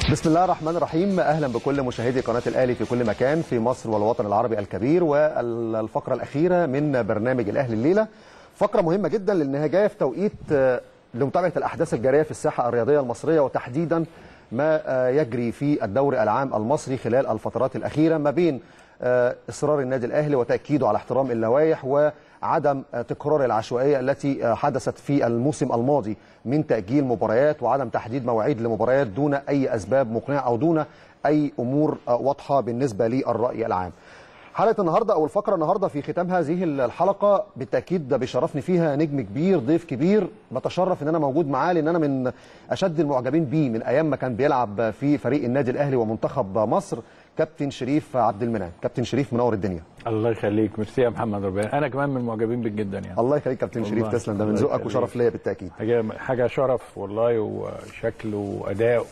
بسم الله الرحمن الرحيم اهلا بكل مشاهدي قناه الاهلي في كل مكان في مصر والوطن العربي الكبير والفقره الاخيره من برنامج الاهلي الليله فقره مهمه جدا لانها جايه في توقيت آه، لمتابعه الاحداث الجاريه في الساحه الرياضيه المصريه وتحديدا ما آه، يجري في الدوري العام المصري خلال الفترات الاخيره ما بين آه، اصرار النادي الاهلي وتاكيده على احترام اللوائح وعدم آه، تكرار العشوائيه التي آه، حدثت في الموسم الماضي من تاجيل مباريات وعدم تحديد مواعيد لمباريات دون اي اسباب مقنعه او دون اي امور آه، واضحه بالنسبه للراي العام. حلقه النهارده او الفقره النهارده في ختام هذه الحلقه بالتاكيد ده بيشرفني فيها نجم كبير ضيف كبير بتشرف ان انا موجود معاه لان انا من اشد المعجبين بيه من ايام ما كان بيلعب في فريق النادي الاهلي ومنتخب مصر كابتن شريف عبد المنعم كابتن شريف منور الدنيا الله يخليك ميرسي يا محمد ربنا انا كمان من المعجبين بك جدا يعني الله يخليك كابتن شريف والله. تسلم ده من الله ذوقك يخليك. وشرف ليا بالتاكيد حاجه حاجه شرف والله وشكل واداء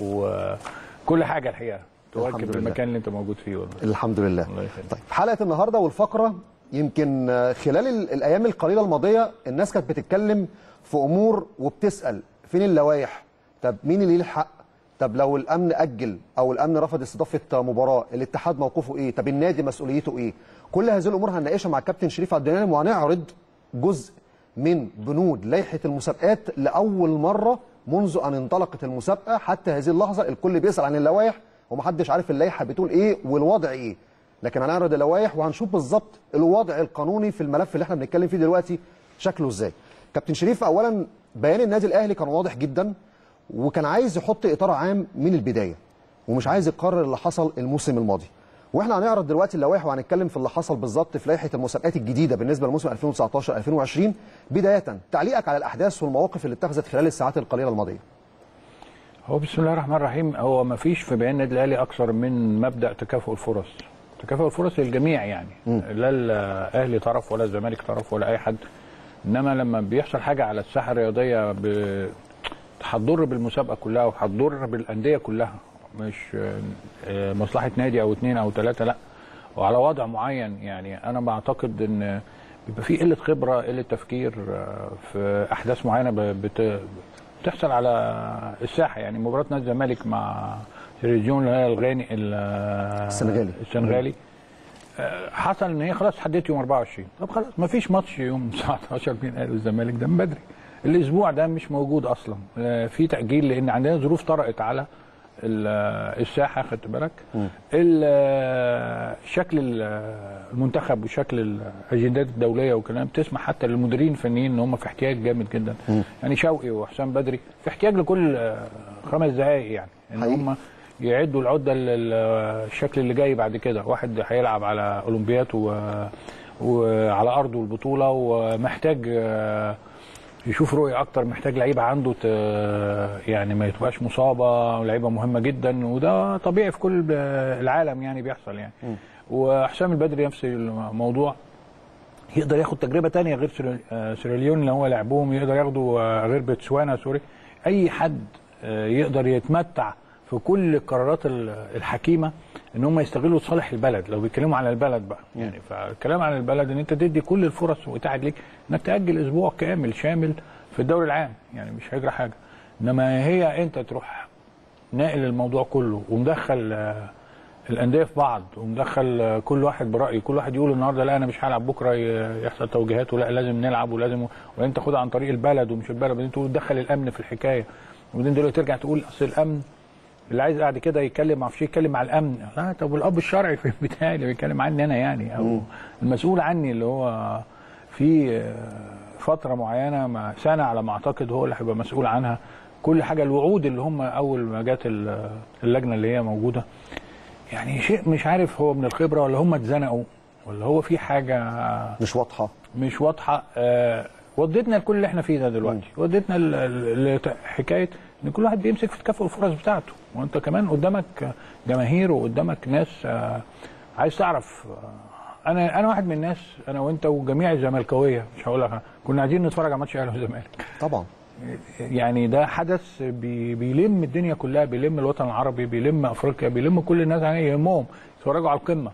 وكل حاجه الحقيقه الحمد تواكب لله. المكان اللي انت موجود فيه والله الحمد لله الله يخليك. طيب حلقه النهارده والفقره يمكن آه، خلال ال- الايام القليله الماضيه الناس كانت بتتكلم في امور وبتسال فين اللوائح طب مين اللي ليه الحق طب لو الامن اجل او الامن رفض استضافه مباراه الاتحاد موقفه ايه طب النادي مسؤوليته ايه كل هذه الامور هنناقشها مع الكابتن شريف عبد المنعم وهنعرض جزء من بنود لائحه المسابقات لاول مره منذ ان انطلقت المسابقه حتى هذه اللحظه الكل بيسال عن اللوائح ومحدش عارف اللائحه بتقول ايه والوضع ايه لكن هنعرض اللوائح وهنشوف بالظبط الوضع القانوني في الملف اللي احنا بنتكلم فيه دلوقتي شكله ازاي كابتن شريف اولا بيان النادي الاهلي كان واضح جدا وكان عايز يحط اطار عام من البدايه ومش عايز يكرر اللي حصل الموسم الماضي واحنا هنعرض دلوقتي اللوائح وهنتكلم في اللي حصل بالظبط في لائحه المسابقات الجديده بالنسبه لموسم 2019 2020 بدايه تعليقك على الاحداث والمواقف اللي اتخذت خلال الساعات القليله الماضيه هو بسم الله الرحمن الرحيم هو ما فيش في بيان النادي الاهلي اكثر من مبدا تكافؤ الفرص تكافؤ الفرص للجميع يعني لا الاهلي طرف ولا الزمالك طرف ولا اي حد انما لما بيحصل حاجه على الساحه الرياضيه ب... هتضر بالمسابقه كلها وهتضر بالانديه كلها مش آه، مصلحه نادي او اتنين او ثلاثه لا وعلى وضع معين يعني انا بعتقد ان بيبقى في قله خبره قله تفكير آه، في احداث معينه ب- بت... بتحصل على الساحه يعني مباراه نادي الزمالك مع سيريجيون اللي هي الغاني ال- السنغالي. السنغالي آه، حصل ان هي خلاص حددت يوم 24 طب خلاص ما فيش ماتش يوم 19 بين الاهلي والزمالك ده من بدري الاسبوع ده مش موجود اصلا آه، في تاجيل لان عندنا ظروف طرأت على ال- آه، الساحه خدت بالك ال- آه، شكل ال- آه، المنتخب وشكل الاجندات الدوليه وكلام تسمح حتى للمديرين الفنيين ان هم في احتياج جامد جدا يعني شوقي وحسام بدري في احتياج لكل آه، خمس دقائق يعني ان حقيقي. هم يعدوا العده للشكل اللي جاي بعد كده واحد هيلعب على اولمبياد و... وعلى ارضه البطوله ومحتاج آه، يشوف رؤيه اكتر محتاج لعيبه عنده ت... يعني ما تبقاش مصابه لعيبه مهمه جدا وده طبيعي في كل العالم يعني بيحصل يعني وحسام البدري نفس الموضوع يقدر ياخد تجربه تانية غير سيرا- آه، سيراليون اللي هو لعبهم يقدر ياخدوا آه، غير بتسوانا سوري اي حد آه، يقدر يتمتع في كل القرارات ال- الحكيمه ان هم يستغلوا صالح البلد لو بيتكلموا على البلد بقى يعني فالكلام عن البلد ان انت تدي كل الفرص وتعد ليك انك تاجل اسبوع كامل شامل في الدوري العام يعني مش هيجرى حاجه انما هي انت تروح ناقل الموضوع كله ومدخل آه، الانديه في بعض ومدخل آه، كل واحد برايه كل واحد يقول النهارده لا انا مش هلعب بكره ي- يحصل توجيهات ولا لازم نلعب ولازم وانت تاخدها عن طريق البلد ومش البلد وبعدين تقول تدخل الامن في الحكايه وبعدين دلوقتي ترجع تقول اصل الامن اللي عايز بعد كده يتكلم ما اعرفش يتكلم مع الامن لا طب والاب الشرعي في بتاعي اللي بيتكلم عني انا يعني او المسؤول عني اللي هو في آه، فتره معينه ما سنه على ما اعتقد هو اللي هيبقى مسؤول عنها كل حاجه الوعود اللي هم اول ما جت ال- اللجنه اللي هي موجوده يعني شيء مش عارف هو من الخبره ولا هم اتزنقوا ولا هو في حاجه مش واضحه مش واضحه آه ودتنا لكل اللي احنا فيه ده دلوقتي ودتنا ل- ل- لحكايه ان كل واحد بيمسك في تكافؤ الفرص بتاعته وانت كمان قدامك جماهير وقدامك ناس آه عايز تعرف آه انا انا واحد من الناس انا وانت وجميع الزملكاويه مش هقول لك كنا قاعدين نتفرج على ماتش الاهلي والزمالك طبعا يعني ده حدث بي بيلم الدنيا كلها بيلم الوطن العربي بيلم افريقيا بيلم كل الناس يعني يهمهم يتفرجوا على القمه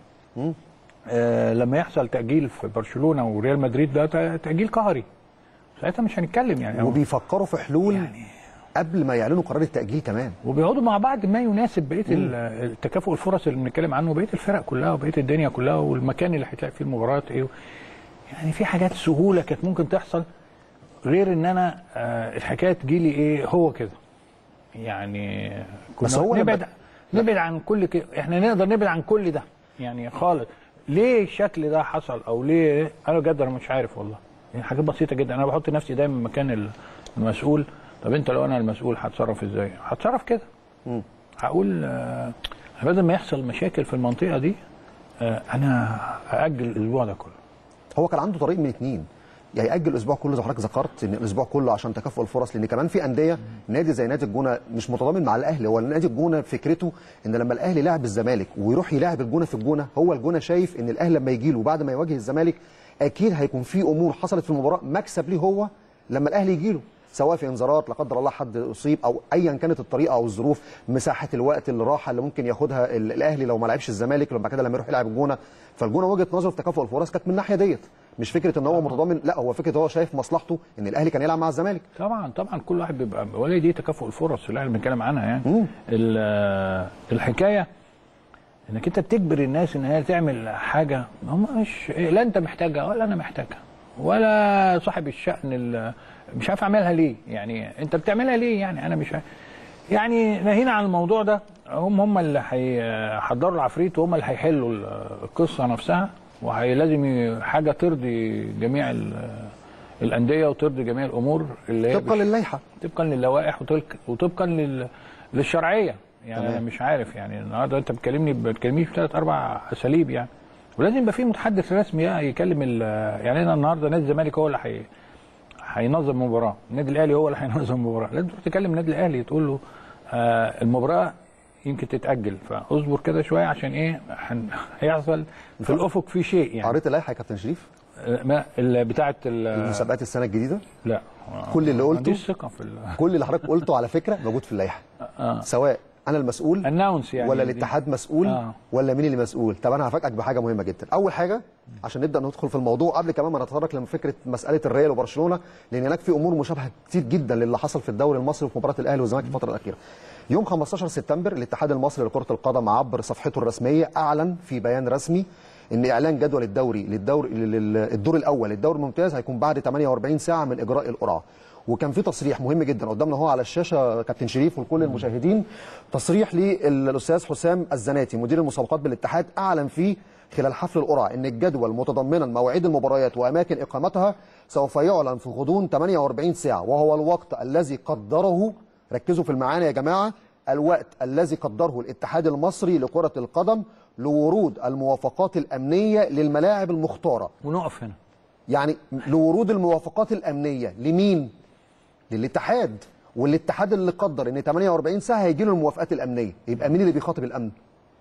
آه لما يحصل تاجيل في برشلونه وريال مدريد ده ت- تاجيل قهري ساعتها مش هنتكلم يعني وبيفكروا في حلول يعني قبل ما يعلنوا قرار التاجيل كمان وبيقعدوا مع بعض ما يناسب بقيه ال- التكافؤ الفرص اللي بنتكلم عنه بقيه الفرق كلها وبقيه الدنيا كلها والمكان اللي هيتلعب فيه المباريات ايه يعني في حاجات سهوله كانت ممكن تحصل غير ان انا آه الحكايه تجيلي ايه هو كده يعني كنا بس هو لما- نبعد نبعد عن كل كده احنا نقدر نبعد عن كل ده يعني خالص ليه الشكل ده حصل او ليه انا بجد انا مش عارف والله يعني حاجات بسيطه جدا انا بحط نفسي دايما مكان المسؤول طب انت لو انا المسؤول هتصرف ازاي هتصرف كده هقول آه، بدل ما يحصل مشاكل في المنطقه دي آه، انا هاجل الاسبوع ده كله هو كان عنده طريق من اتنين يا ياجل الاسبوع كله زي ما حضرتك ذكرت ان الاسبوع كله عشان تكافؤ الفرص لان كمان في انديه نادي زي نادي الجونه مش متضامن مع الاهلي هو نادي الجونه فكرته ان لما الاهلي لاعب الزمالك ويروح يلاعب الجونه في الجونه هو الجونه شايف ان الاهلي لما يجي له بعد ما يواجه الزمالك اكيد هيكون في امور حصلت في المباراه مكسب ليه هو لما الاهلي يجي له سواء في انذارات لا قدر الله حد اصيب او ايا كانت الطريقه او الظروف مساحه الوقت الراحه اللي ممكن ياخدها ال- الاهلي لو ما لعبش الزمالك لما كده لما يروح يلعب الجونه فالجونه وجهه نظره في تكافؤ الفرص كانت من الناحيه ديت مش فكره ان هو متضامن لا هو فكره هو شايف مصلحته ان الاهلي كان يلعب مع الزمالك طبعا طبعا كل واحد بيبقى ولا دي تكافؤ الفرص اللي احنا بنتكلم عنها يعني ال- آه، الحكايه انك انت بتجبر الناس ان هي تعمل حاجه هم مش لا انت محتاجها ولا انا محتاجها ولا صاحب الشأن ال- مش عارف اعملها ليه يعني انت بتعملها ليه يعني انا مش عارف. يعني ناهينا عن الموضوع ده هم هم اللي هيحضروا العفريت وهم اللي هيحلوا ال- القصه نفسها وهي لازم ي- حاجه ترضي جميع ال- الانديه وترضي جميع الامور اللي هي طبقا للائحه طبقا للوائح وتلك- وطبقا لل... للشرعيه يعني تمام. انا مش عارف يعني النهارده انت بتكلمني بتكلمنيش بثلاث اربع اساليب يعني ولازم يبقى في متحدث رسمي بقى يكلم ال... يعني انا النهارده نادي الزمالك هو اللي حي... هينظم مباراه النادي الاهلي هو اللي هينظم مباراه لازم تروح تكلم النادي الاهلي تقول له آه المباراه يمكن تتاجل فاصبر كده شويه عشان ايه هن- هيحصل في الافق في شيء يعني قريت اللائحه يا كابتن شريف آه، ما ال- بتاعه ال... المسابقات السنه الجديده لا كل اللي ما قلته عنديش ثقه في ال... كل اللي حضرتك قلته على فكره موجود في اللائحه آه. سواء انا المسؤول اناونس يعني ولا دي. الاتحاد مسؤول آه. ولا مين اللي مسؤول طب انا هفاجئك بحاجه مهمه جدا اول حاجه عشان نبدا ندخل في الموضوع قبل كمان ما نتطرق لفكره مساله الريال وبرشلونه لان هناك في امور مشابهه كتير جدا للي حصل في الدوري المصري وفي مباراه الاهلي والزمالك في الفتره الاخيره يوم 15 سبتمبر الاتحاد المصري لكره القدم عبر صفحته الرسميه اعلن في بيان رسمي ان اعلان جدول الدوري للدور للدور الاول للدوري الممتاز هيكون بعد 48 ساعه من اجراء القرعه وكان في تصريح مهم جدا قدامنا هو على الشاشه كابتن شريف ولكل المشاهدين تصريح للاستاذ حسام الزناتي مدير المسابقات بالاتحاد اعلن فيه خلال حفل القرعه ان الجدول متضمنا مواعيد المباريات واماكن اقامتها سوف يعلن في غضون 48 ساعه وهو الوقت الذي قدره ركزوا في المعاني يا جماعه الوقت الذي قدره الاتحاد المصري لكره القدم لورود الموافقات الامنيه للملاعب المختاره ونقف هنا يعني لورود الموافقات الامنيه لمين للاتحاد والاتحاد اللي قدر ان 48 ساعه هيجي له الموافقات الامنيه يبقى مين اللي بيخاطب الامن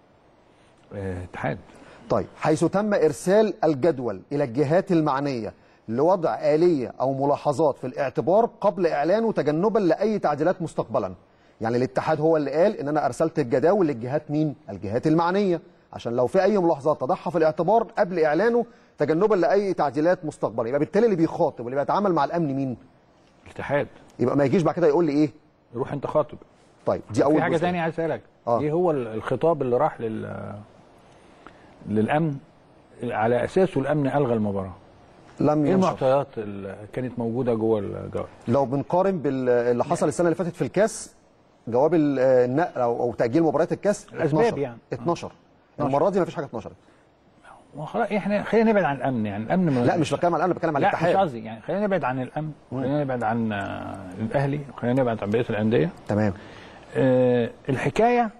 آه، اتحاد طيب حيث تم ارسال الجدول الى الجهات المعنيه لوضع اليه او ملاحظات في الاعتبار قبل اعلانه تجنبا لاي تعديلات مستقبلا يعني الاتحاد هو اللي قال ان انا ارسلت الجداول للجهات مين الجهات المعنيه عشان لو في اي ملاحظات تضعها في الاعتبار قبل اعلانه تجنبا لاي تعديلات مستقبلا يبقى بالتالي اللي بيخاطب واللي بيتعامل مع الامن مين الاتحاد يبقى ما يجيش بعد كده يقول لي ايه روح انت خاطب طيب دي اول في حاجه جزئية. ثانيه عايز اسالك آه. ايه هو ال- الخطاب اللي راح لل للامن على اساسه الامن الغى المباراه لم ايه ينشر المعطيات اللي كانت موجوده جوه الجواب لو بنقارن باللي حصل السنه اللي فاتت في الكاس جواب ال- النقل او أو تاجيل مباريات الكاس الأسباب 12 يعني. 12 المره دي ما فيش حاجه 12 ما خلاص احنا خلينا نبعد عن الامن يعني الامن ما- لا مش بتكلم على الانا بتكلم على لا مش الاتحاد قصدي يعني خلينا نبعد عن الامن خلينا نبعد عن آه، الاهلي خلينا نبعد عن بقيه الانديه تمام آه، الحكايه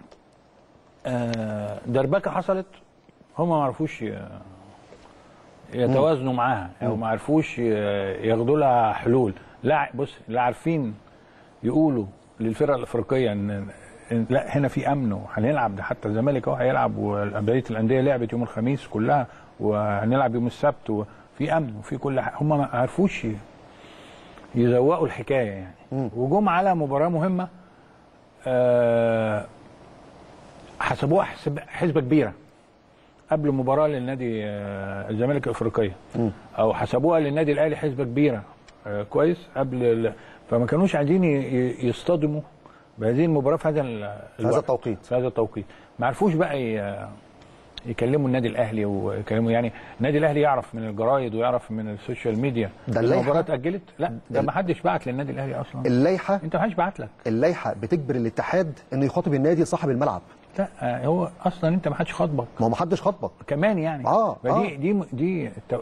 آه، دربكه حصلت هم ما عرفوش ي- يتوازنوا معاها او ما عرفوش ي- ياخدوا لها حلول لا بص لا عارفين يقولوا للفرق الافريقيه ان إن لا هنا في امن وهنلعب ده حتى الزمالك اهو هيلعب وبقيه الانديه لعبت يوم الخميس كلها وهنلعب يوم السبت وفي امن وفي كل حاجه هم ما عرفوش ي- يزوقوا الحكايه يعني وجم على مباراه مهمه آه، حسبوها حسب حسبه كبيره قبل مباراه للنادي آه، الزمالك الافريقيه او حسبوها للنادي الاهلي حسبه كبيره آه، كويس قبل ال- فما كانوش عايزين ي- ي- يصطدموا بهذه المباراه في هذا ال- الوقت. التوقيت. في هذا التوقيت ما عرفوش بقى ي- يكلموا النادي الاهلي ويكلموا يعني النادي الاهلي يعرف من الجرايد ويعرف من السوشيال ميديا ده إن اللائحة- المباراه اتاجلت لا ده ما حدش بعت للنادي الاهلي اصلا اللائحه انت ما حدش بعت لك اللائحه بتجبر الاتحاد انه يخاطب النادي صاحب الملعب لا آه، هو اصلا انت ما حدش خاطبك ما هو ما حدش خاطبك كمان يعني آه، فدي آه. دي دي التو...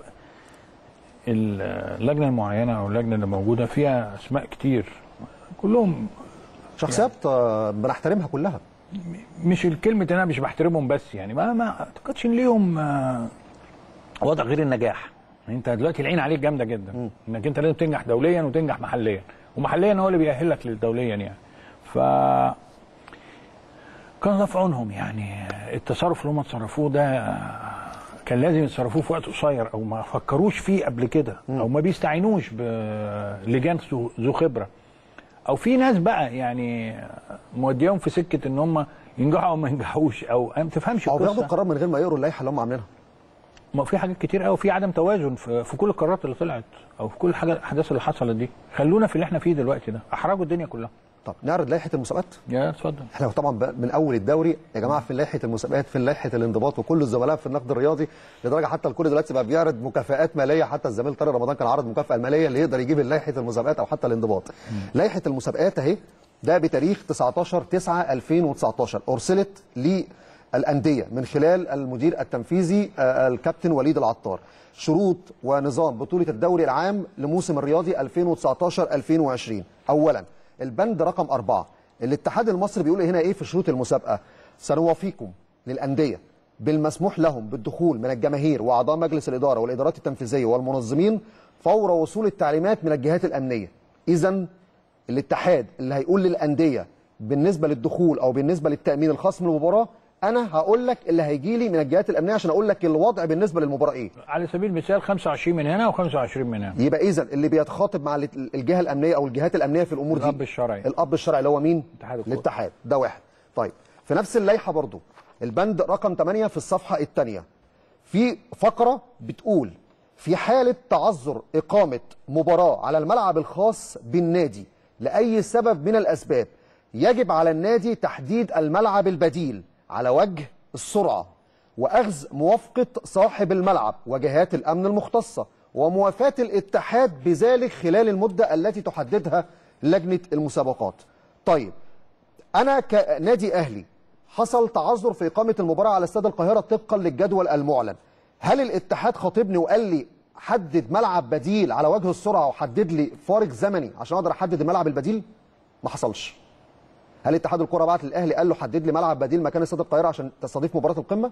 اللجنه المعينه او اللجنه اللي موجوده فيها اسماء كتير كلهم شخصيات آه، بنحترمها كلها مش الكلمة انا مش بحترمهم بس يعني ما ما اعتقدش ان ليهم آه، وضع غير النجاح انت دلوقتي العين عليك جامده جدا انك انت لازم تنجح دوليا وتنجح محليا ومحليا هو اللي بيأهلك للدوليا يعني ف كان الله في عونهم يعني التصرف اللي هم تصرفوه ده كان لازم يتصرفوه في وقت قصير او ما فكروش فيه قبل كده او ما بيستعينوش بلجان ذو- ذو خبره او في ناس بقى يعني موديهم في سكه ان هم ينجحوا او ما ينجحوش او ما تفهمش او بياخدوا القصه القرار من غير ما يقروا اللائحه اللي هم عاملينها ما في حاجات كتير قوي في عدم توازن في, في كل القرارات اللي طلعت او في كل حاجه الاحداث اللي حصلت دي خلونا في اللي احنا فيه دلوقتي ده احرجوا الدنيا كلها طب نعرض لائحه المسابقات يا اتفضل احنا طبعا بقى من اول الدوري يا جماعه في لائحه المسابقات في لائحه الانضباط وكل الزملاء في النقد الرياضي لدرجه حتى الكل دلوقتي بقى بيعرض مكافآت ماليه حتى الزميل طارق رمضان كان عرض مكافاه الماليه اللي يقدر يجيب لائحه المسابقات او حتى الانضباط لائحه المسابقات اهي ده بتاريخ 19 9 2019 ارسلت للانديه من خلال المدير التنفيذي آه، الكابتن وليد العطار شروط ونظام بطوله الدوري العام لموسم الرياضي 2019 2020 اولا البند رقم أربعة الاتحاد المصري بيقول هنا ايه في شروط المسابقه سنوافيكم للانديه بالمسموح لهم بالدخول من الجماهير واعضاء مجلس الاداره والادارات التنفيذيه والمنظمين فور وصول التعليمات من الجهات الامنيه اذا الاتحاد اللي هيقول للانديه بالنسبه للدخول او بالنسبه للتامين الخاص من المباراه انا هقول لك اللي هيجي لي من الجهات الامنيه عشان اقول لك الوضع بالنسبه للمباراه ايه على سبيل المثال 25 من هنا و25 من هنا يبقى اذا اللي بيتخاطب مع الجهه الامنيه او الجهات الامنيه في الامور دي الأب الشرعي. الاب الشرعي اللي هو مين اتحاد الكرة. الاتحاد ده واحد طيب في نفس اللائحه برضو البند رقم 8 في الصفحه الثانيه في فقره بتقول في حاله تعذر اقامه مباراه على الملعب الخاص بالنادي لاي سبب من الاسباب يجب على النادي تحديد الملعب البديل على وجه السرعه واخذ موافقه صاحب الملعب وجهات الامن المختصه وموافاه الاتحاد بذلك خلال المده التي تحددها لجنه المسابقات. طيب انا كنادي اهلي حصل تعذر في اقامه المباراه على استاد القاهره طبقا للجدول المعلن. هل الاتحاد خاطبني وقال لي حدد ملعب بديل على وجه السرعه وحدد لي فارق زمني عشان اقدر احدد الملعب البديل؟ ما حصلش. هل اتحاد الكره بعت للاهلي قال له حدد لي ملعب بديل مكان استاد القاهره عشان تستضيف مباراه القمه؟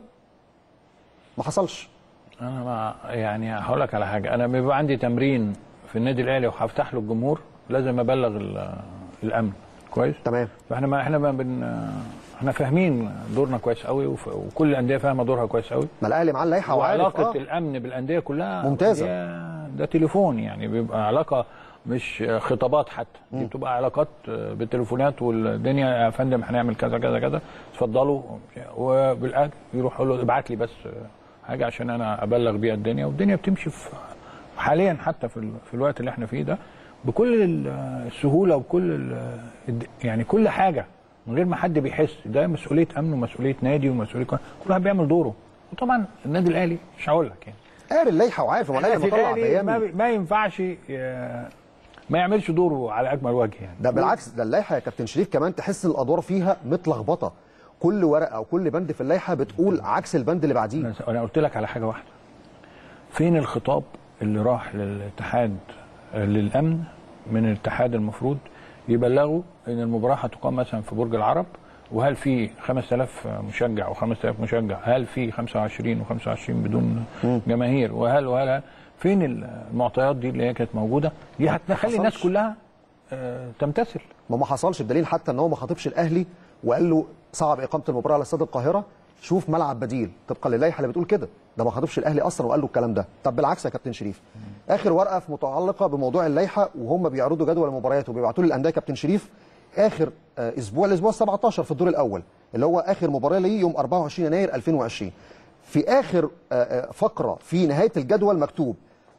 ما حصلش. انا ما يعني هقول لك على حاجه انا بيبقى عندي تمرين في النادي الاهلي وهفتح له الجمهور لازم ابلغ ال- الامن كويس تمام. فاحنا ما احنا ما بن احنا فاهمين دورنا كويس قوي وف- وكل الانديه فاهمه دورها كويس قوي ما الاهلي معاه اللائحه وعارف وعلاقه آه. الامن بالانديه كلها ممتازة. هي- ده تليفون يعني بيبقى علاقه مش خطابات حتى دي بتبقى علاقات بالتليفونات والدنيا يا فندم هنعمل كذا كذا كذا اتفضلوا وبالاجر يروح يقول له ابعت لي بس حاجه عشان انا ابلغ بيها الدنيا والدنيا بتمشي في حاليا حتى في, ال- في الوقت اللي احنا فيه ده بكل ال- السهوله وكل ال- الد- يعني كل حاجه من غير ما حد بيحس ده مسؤوليه امن ومسؤوليه نادي ومسؤوليه كل واحد بيعمل دوره وطبعا النادي الاهلي مش هقول لك يعني قاري اللائحه وعارف هو الاهلي النادي لما طلع الأهلي ما, بيان بي- ما ينفعش ي- ما يعملش دوره على اكمل وجه يعني ده بالعكس ده اللائحه يا كابتن شريف كمان تحس ان الادوار فيها متلخبطه كل ورقه او كل بند في اللائحه بتقول عكس البند اللي بعديه أنا- انا قلت لك على حاجه واحده فين الخطاب اللي راح للاتحاد آه، للامن من الاتحاد المفروض يبلغوا ان المباراه هتقام مثلا في برج العرب وهل في 5000 مشجع او 5000 مشجع هل في 25 و25 بدون جماهير وهل وهل فين المعطيات دي اللي هي كانت موجوده دي هتخلي الناس حصلش. كلها آه، تمتثل ما ما حصلش بدليل حتى ان هو ما خاطبش الاهلي وقال له صعب اقامه المباراه على استاد القاهره شوف ملعب بديل طبقا للائحه اللي بتقول كده ده ما خاطبش الاهلي اصلا وقال له الكلام ده طب بالعكس يا كابتن شريف اخر ورقه في متعلقه بموضوع اللائحه وهم بيعرضوا جدول المباريات وبيبعتوا لي الانديه يا كابتن شريف اخر آه، اسبوع الاسبوع 17 في الدور الاول اللي هو اخر مباراه ليه يوم 24 يناير 2020 في اخر آه، آه، فقره في نهايه الجدول مكتوب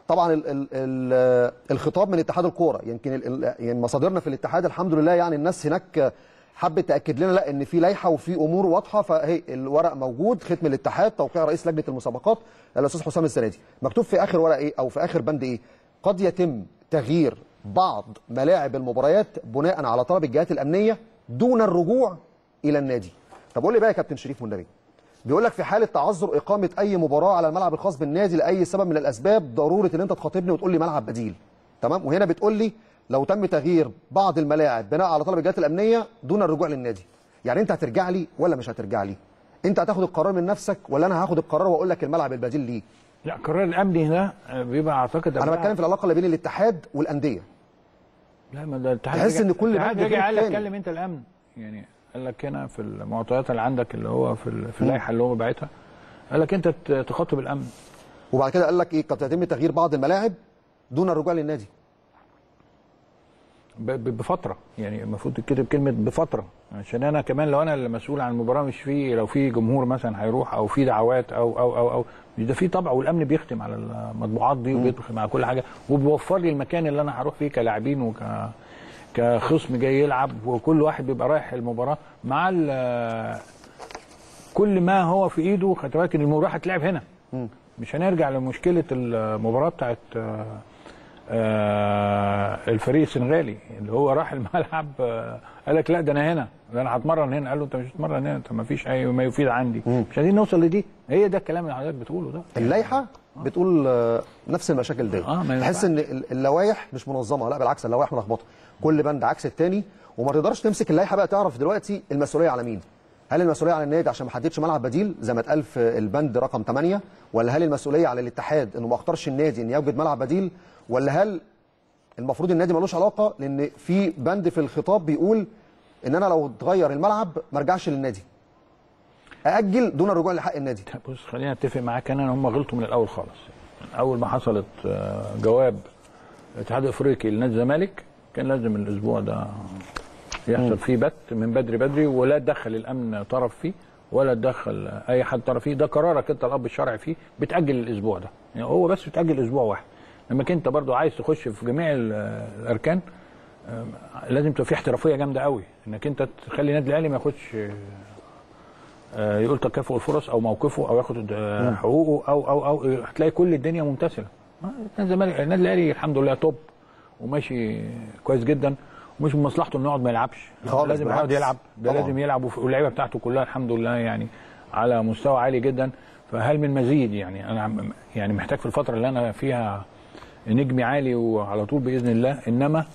طبعا ال ال ال الخطاب من اتحاد الكوره يمكن ال ال يعني مصادرنا في الاتحاد الحمد لله يعني الناس هناك حبت تاكد لنا لا ان في لائحه وفي امور واضحه فهي الورق موجود ختم الاتحاد توقيع رئيس لجنه المسابقات الاستاذ حسام السنادي مكتوب في اخر ورق ايه او في اخر بند ايه قد يتم تغيير بعض ملاعب المباريات بناء على طلب الجهات الامنيه دون الرجوع الى النادي طب قول لي بقى يا كابتن شريف والنبي بيقول لك في حاله تعذر اقامه اي مباراه على الملعب الخاص بالنادي لاي سبب من الاسباب ضروره ان انت تخاطبني وتقول لي ملعب بديل تمام وهنا بتقول لي لو تم تغيير بعض الملاعب بناء على طلب الجهات الامنيه دون الرجوع للنادي يعني انت هترجع لي ولا مش هترجع لي انت هتاخد القرار من نفسك ولا انا هاخد القرار واقول لك الملعب البديل ليه لا القرار الامني هنا بيبقى اعتقد انا قبلها- بتكلم في العلاقه اللي بين الاتحاد والانديه لا ما ده الاتحاد تحس رجع- إن كل الاتحاد بند غير رجع قال لك التاني. اتكلم انت الامن يعني قال لك هنا في المعطيات اللي عندك اللي هو في ال- في اللائحه اللي هو باعتها قال لك انت ت- تخاطب الامن وبعد كده قال لك ايه قد يتم تغيير بعض الملاعب دون الرجوع للنادي ب- ب- بفتره يعني المفروض تتكتب كلمه بفتره عشان انا كمان لو انا اللي مسؤول عن المباراه مش في لو في جمهور مثلا هيروح او في دعوات او او او او مش ده في طبع والامن بيختم على المطبوعات دي وبيختم على كل حاجه وبيوفر لي المكان اللي انا هروح فيه كلاعبين وك كخصم جاي يلعب وكل واحد بيبقى رايح المباراه مع ال- كل ما هو في ايده خدت بالك ان المباراه هتلعب هنا مش هنرجع لمشكله المباراه بتاعت آه، آه، الفريق السنغالي اللي هو راح الملعب آه، قال لك لا ده انا هنا ده انا هتمرن هنا قال له انت مش هتتمرن هنا انت ما فيش اي ما يفيد عندي مش عايزين نوصل لدي هي ده الكلام اللي حضرتك بتقوله ده اللائحه بتقول آه، نفس المشاكل دي آه، ما تحس ينفعش. ان ال- اللوائح مش منظمه لا بالعكس اللوائح ملخبطه كل بند عكس التاني وما تقدرش تمسك اللائحه بقى تعرف دلوقتي المسؤوليه على مين هل المسؤوليه على النادي عشان ما حددش ملعب بديل زي ما اتقال في البند رقم 8 ولا هل المسؤوليه على الاتحاد انه ما اختارش النادي ان يوجد ملعب بديل ولا هل المفروض النادي ملوش علاقه لان في بند في الخطاب بيقول ان انا لو اتغير الملعب ما ارجعش للنادي ااجل دون الرجوع لحق النادي بص خلينا اتفق معاك انا ان هم غلطوا من الاول خالص اول ما حصلت آه، جواب الاتحاد الافريقي لنادي الزمالك كان لازم الاسبوع ده يحصل فيه بت من بدري بدري ولا تدخل الامن طرف فيه ولا تدخل اي حد طرف فيه ده قرارك انت الاب الشرعي فيه بتاجل الاسبوع ده يعني هو بس بتاجل اسبوع واحد لما انت برضو عايز تخش في جميع ال- الاركان آه، لازم تبقى في احترافيه جامده قوي انك انت تخلي النادي الاهلي ما ياخدش آه، يقول تكافؤ الفرص او موقفه او ياخد آه، حقوقه او او او هتلاقي كل الدنيا ممتثله آه، النادي الزمالك النادي الاهلي الحمد لله توب وماشي كويس جدا ومش من مصلحته انه يقعد ما يلعبش خالص، لازم يقعد بالعكس. يلعب ده طبعاً. لازم يلعب وف- واللعيبه بتاعته كلها الحمد لله يعني على مستوى عالي جدا فهل من مزيد يعني انا عم- يعني محتاج في الفتره اللي انا فيها نجمي عالي وعلى طول باذن الله انما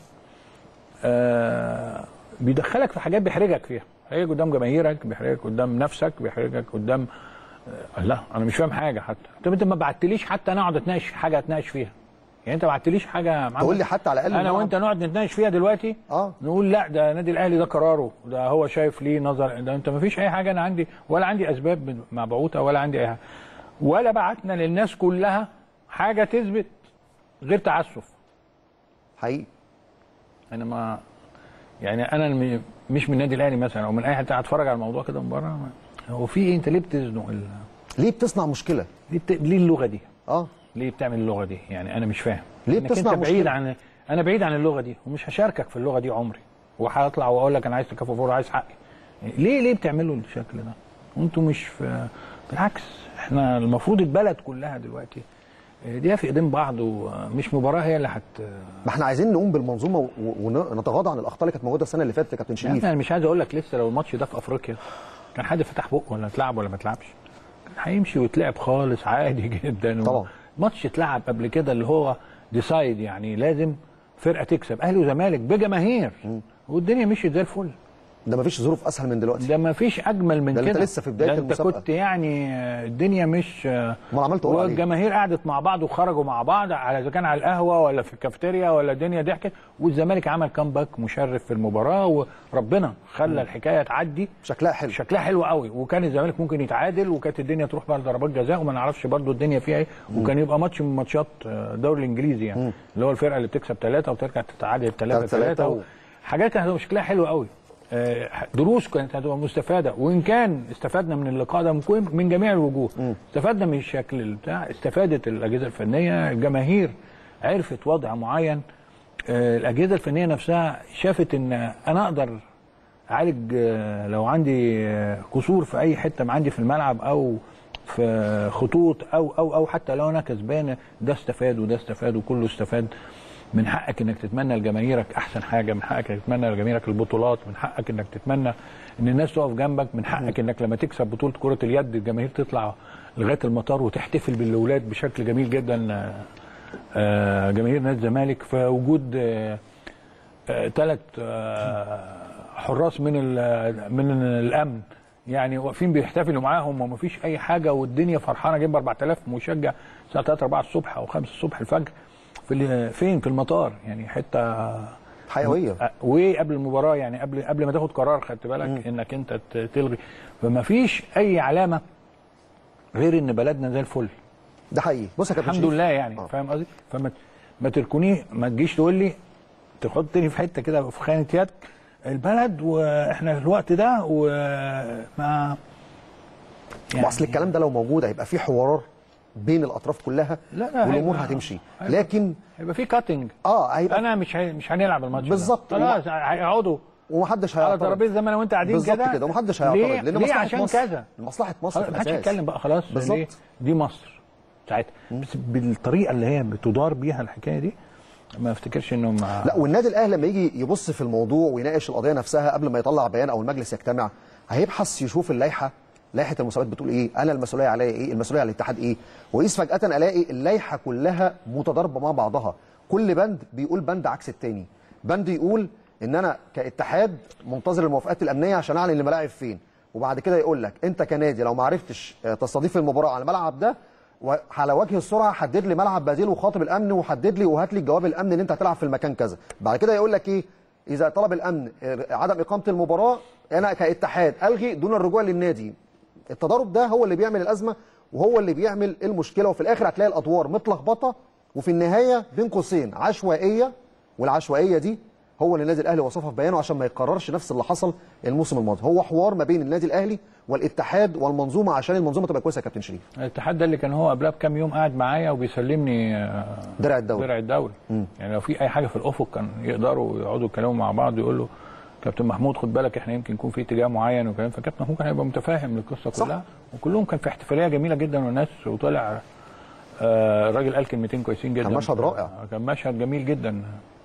آه بيدخلك في حاجات بيحرجك فيها بيحرجك قدام جماهيرك بيحرجك قدام نفسك بيحرجك قدام آه لا انا مش فاهم حاجه حتى طب انت ما بعتليش حتى انا اقعد اتناقش حاجه اتناقش فيها يعني انت ما بعتليش حاجه يا محمد تقول لي حتى على الاقل انا الملعب. وانت نقعد نتناقش فيها دلوقتي اه نقول لا ده النادي الاهلي ده قراره ده هو شايف ليه نظر ده انت ما فيش اي حاجه انا عندي ولا عندي اسباب مبعوثه ولا عندي اي حاجه ولا بعتنا للناس كلها حاجه تثبت غير تعسف حقيقي انا ما يعني انا الم- مش من النادي الاهلي مثلا او من اي حته هتفرج على الموضوع كده من بره هو في ايه انت ليه بتزنق ال... ليه بتصنع مشكله ليه, بت... ليه اللغه دي؟ اه ليه بتعمل اللغه دي؟ يعني انا مش فاهم ليه إنك بتصنع انت بعيد مشكلة؟ عن انا بعيد عن اللغه دي ومش هشاركك في اللغه دي عمري وهطلع واقول لك انا عايز تكافؤ فور عايز حقي ليه ليه بتعملوا الشكل ده؟ وانتوا مش في بالعكس احنا المفروض البلد كلها دلوقتي دي في ايدين بعض ومش مباراه هي اللي هت ما احنا عايزين نقوم بالمنظومه و- ونتغاضى عن الاخطاء اللي كانت موجوده السنه اللي فاتت يا كابتن يعني شريف انا مش عايز اقول لك لسه لو الماتش ده في افريقيا كان حد فتح بقه ولا اتلعب ولا ما اتلعبش كان هيمشي ويتلعب خالص عادي جدا طبعا. ماتش اتلعب قبل كده اللي هو ديسايد يعني لازم فرقه تكسب اهلي وزمالك بجماهير والدنيا مشيت زي الفل ده ما فيش ظروف اسهل من دلوقتي ده ما فيش اجمل من ده كده أنت لسه في بداية ده انت المسابقة. كنت يعني آه، الدنيا مش آه، ما أنا عملت أقول عليه. والجماهير قعدت مع بعض وخرجوا مع بعض على اذا كان على القهوه ولا في الكافتيريا ولا الدنيا ضحكت والزمالك عمل كامباك مشرف في المباراه وربنا خلى الحكايه تعدي شكلها حلو شكلها حلو قوي وكان الزمالك ممكن يتعادل وكانت الدنيا تروح بقى لضربات جزاء وما نعرفش برضو الدنيا فيها ايه وكان يبقى ماتش من ماتشات آه، الدوري الانجليزي يعني اللي هو الفرقه اللي بتكسب ثلاثه وترجع تتعادل ثلاثه تلاتة ثلاثه و- حاجات كانت هتبقى شكلها حلو قوي آه، دروس كانت هتبقى مستفاده وان كان استفدنا من اللقاء ده من كل- من جميع الوجوه استفدنا من الشكل بتاع استفادت الاجهزه الفنيه الجماهير عرفت وضع معين آه، الاجهزه الفنيه نفسها شافت ان انا اقدر اعالج آه، لو عندي آه، كسور في اي حته ما عندي في الملعب او في خطوط او او او حتى لو انا كسبان ده استفاد وده استفاد وكله استفاد من حقك انك تتمنى لجماهيرك احسن حاجه من حقك انك تتمنى لجماهيرك البطولات من حقك انك تتمنى ان الناس تقف جنبك من حقك انك لما تكسب بطوله كره اليد الجماهير تطلع لغايه المطار وتحتفل بالاولاد بشكل جميل جدا آه، آه، جماهير نادي الزمالك في وجود ثلاث حراس من ال- من الامن يعني واقفين بيحتفلوا معاهم ومفيش اي حاجه والدنيا فرحانه جنب 4000 مشجع الساعه 3 4 الصبح او 5 الصبح الفجر في ال- فين في المطار يعني حته حيويه أه، وقبل المباراه يعني قبل قبل ما تاخد قرار خدت بالك انك انت ت- تلغي فما فيش اي علامه غير ان بلدنا زي الفل ده حقيقي بص يا كابتن الحمد شريف. لله يعني آه. فاهم قصدي فما ما تركوني ما تجيش تقول لي تحطني في حته كده في خانه يد البلد واحنا في الوقت ده وما ما اصل الكلام ده لو موجود هيبقى في حوار بين الاطراف كلها لا، لا، والامور هيبقى- هتمشي هيبقى- لكن هيبقى في كاتنج اه هيبقى انا مش هي... مش هنلعب الماتش ده. بالظبط. خلاص هيقعدوا ومحدش على هيعترض ترابيزه زي ما انا وانت قاعدين بالظبط كده كده ومحدش ليه؟ هيعترض لان ليه مصلحه عشان مصر كذا مصلحه مصر في ما حدش الاساس يتكلم بقى خلاص بالظبط. ليه؟ دي مصر ساعتها بس بالطريقه اللي هي بتدار بيها الحكايه دي ما افتكرش انهم لا والنادي الاهلي لما يجي يبص في الموضوع ويناقش القضيه نفسها قبل ما يطلع بيان او المجلس يجتمع هيبحث يشوف اللائحه لائحه المسابقات بتقول ايه انا المسؤوليه عليا ايه المسؤوليه على الاتحاد ايه وقيس فجاه الاقي اللائحه كلها متضاربه مع بعضها كل بند بيقول بند عكس التاني بند يقول ان انا كاتحاد منتظر الموافقات الامنيه عشان اعلن الملاعب فين وبعد كده يقول لك انت كنادي لو ما عرفتش آه، تستضيف المباراه على الملعب ده وعلى وجه السرعه حدد لي ملعب بديل وخاطب الامن وحدد لي وهات لي الجواب الامن ان انت هتلعب في المكان كذا بعد كده يقول لك ايه اذا طلب الامن آه، عدم اقامه المباراه انا كاتحاد الغي دون الرجوع للنادي التضارب ده هو اللي بيعمل الازمه وهو اللي بيعمل المشكله وفي الاخر هتلاقي الادوار متلخبطه وفي النهايه بين قوسين عشوائيه والعشوائيه دي هو اللي النادي الاهلي وصفها في بيانه عشان ما يتكررش نفس اللي حصل الموسم الماضي هو حوار ما بين النادي الاهلي والاتحاد والمنظومه عشان المنظومه تبقى كويسه يا كابتن شريف الاتحاد ده اللي كان هو قبلها بكام يوم قاعد معايا وبيسلمني آه، درع الدوري درع الدوري يعني لو في اي حاجه في الافق كان يقدروا يقعدوا يتكلموا مع بعض يقول له كابتن محمود خد بالك احنا يمكن يكون في اتجاه معين وكلام فكابتن محمود كان هيبقى متفاهم للقصه صح. كلها وكلهم كان في احتفاليه جميله جدا والناس وطلع آه، الراجل قال كلمتين كويسين جدا كان مشهد رائع. كان مشهد جميل جدا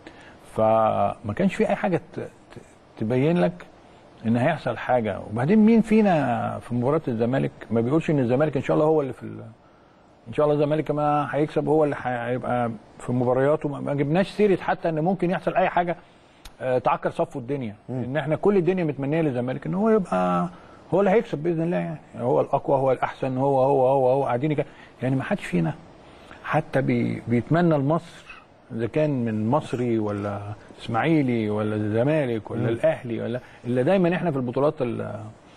فما كانش في اي حاجه ت- ت- تبين لك ان هيحصل حاجه وبعدين مين فينا في مباراه الزمالك ما بيقولش ان الزمالك ان شاء الله هو اللي في ال- ان شاء الله الزمالك ما هيكسب هو اللي هيبقى في مبارياته ما- ما جبناش سيره حتى ان ممكن يحصل اي حاجه آه، تعكر صفو الدنيا ان احنا كل الدنيا متمنيه للزمالك ان هو يبقى هو اللي هيكسب باذن الله يعني هو الاقوى هو الاحسن هو هو هو هو قاعدين يك- يعني ما حدش فينا حتى بي بيتمنى لمصر اذا كان من مصري ولا اسماعيلي ولا الزمالك ولا الاهلي ولا الا دايما احنا في البطولات ال-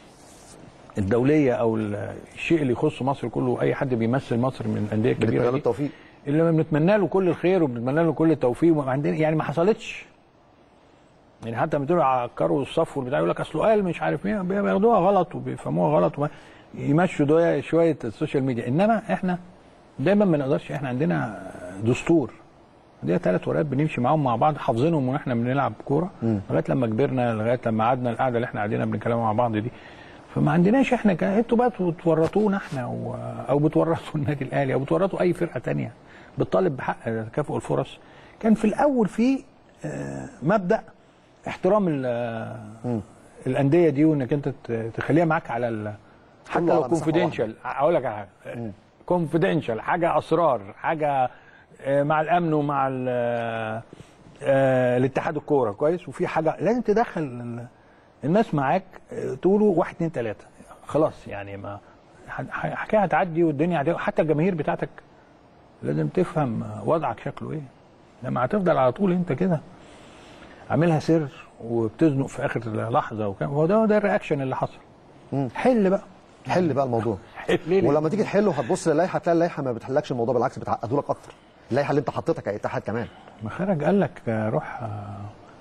الدوليه او ال- الشيء اللي يخص مصر كله اي حد بيمثل مصر من الانديه بنتمنى الكبيره له دي التوفيق اللي ما بنتمنى له كل الخير وبنتمنى له كل التوفيق وما عندنا يعني ما حصلتش يعني حتى لما تقولوا عكروا الصف والبتاع يقول لك اصله قال مش عارف ايه بياخدوها غلط وبيفهموها غلط وما يمشوا ده شويه السوشيال ميديا انما احنا دايما ما نقدرش احنا عندنا دستور عندنا ثلاث ورقات بنمشي معاهم مع بعض حافظينهم واحنا بنلعب كوره لغايه لما كبرنا لغايه لما قعدنا القعده اللي احنا قاعدين بنتكلم مع بعض دي فما عندناش احنا ك... انتوا بقى بتورطونا احنا و... او بتورطوا النادي الاهلي او بتورطوا اي فرقه تانية بتطالب بحق تكافؤ الفرص كان في الاول في آه، مبدا احترام ال- آه، الانديه دي وانك انت ت- تخليها معاك على ال... حتى كله لو على مساحة كونفيدنشال اقول لك على حاجه كونفيدنشال حاجه اسرار حاجه آه، مع الامن ومع ال- آه، آه، الاتحاد الكوره كويس وفي حاجه لازم تدخل ال- الناس معاك آه، تقولوا واحد اتنين تلاته خلاص يعني ما ح- ح- حكايه هتعدي والدنيا هتعدي حتى الجماهير بتاعتك لازم تفهم وضعك شكله ايه لما هتفضل على طول انت كده عاملها سر وبتزنق في اخر لحظه وكان هو ده ده الرياكشن اللي حصل حل بقى حل بقى الموضوع حل ليه؟ ولما تيجي تحله هتبص للائحه هتلاقي اللائحه ما بتحلكش الموضوع بالعكس بتعقده لك اكتر اللائحه اللي انت حطيتها كاتحاد كمان ما خرج قال لك آه، روح آه،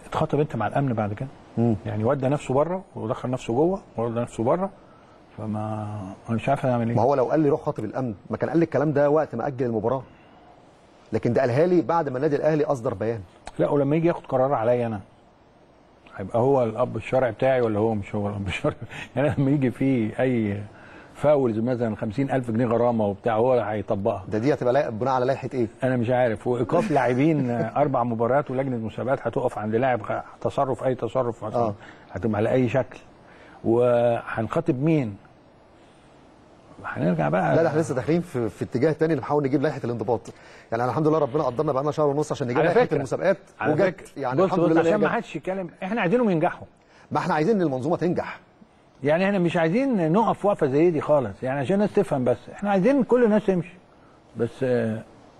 اتخاطب انت مع الامن بعد كده يعني ودى نفسه بره ودخل نفسه جوه وودى نفسه بره فما انا مش عارف اعمل ما ايه هو لو قال لي روح خاطب الامن ما كان قال لي الكلام ده وقت ما اجل المباراه لكن ده قالها لي بعد ما النادي الاهلي اصدر بيان لا ولما يجي ياخد قرار عليا انا هيبقى هو الاب الشرعي بتاعي ولا هو مش هو الاب الشرعي يعني لما يجي فيه اي فاولز مثلا 50000 جنيه غرامه وبتاع هو هيطبقها ده دي هتبقى لا- بناء على لائحه ايه انا مش عارف وايقاف لاعبين اربع مباريات ولجنه مسابقات هتقف عند لاعب خ- تصرف اي تصرف مثلا آه. هتبقى على اي شكل وهنخاطب مين هنرجع بقى لا ده احنا لسه داخلين في, في اتجاه تاني نحاول نجيب لائحه الانضباط يعني أنا الحمد لله ربنا قدرنا بقى لنا شهر ونص عشان نجيب على لائحه فكرة- المسابقات على وجت فكره يعني بص الحمد بص لله إن هي عشان ما جت. حدش يتكلم احنا عايزينهم ينجحوا ما احنا عايزين ان المنظومه تنجح يعني احنا مش عايزين نقف وقفه زي دي خالص يعني عشان الناس تفهم بس احنا عايزين كل الناس تمشي بس آه،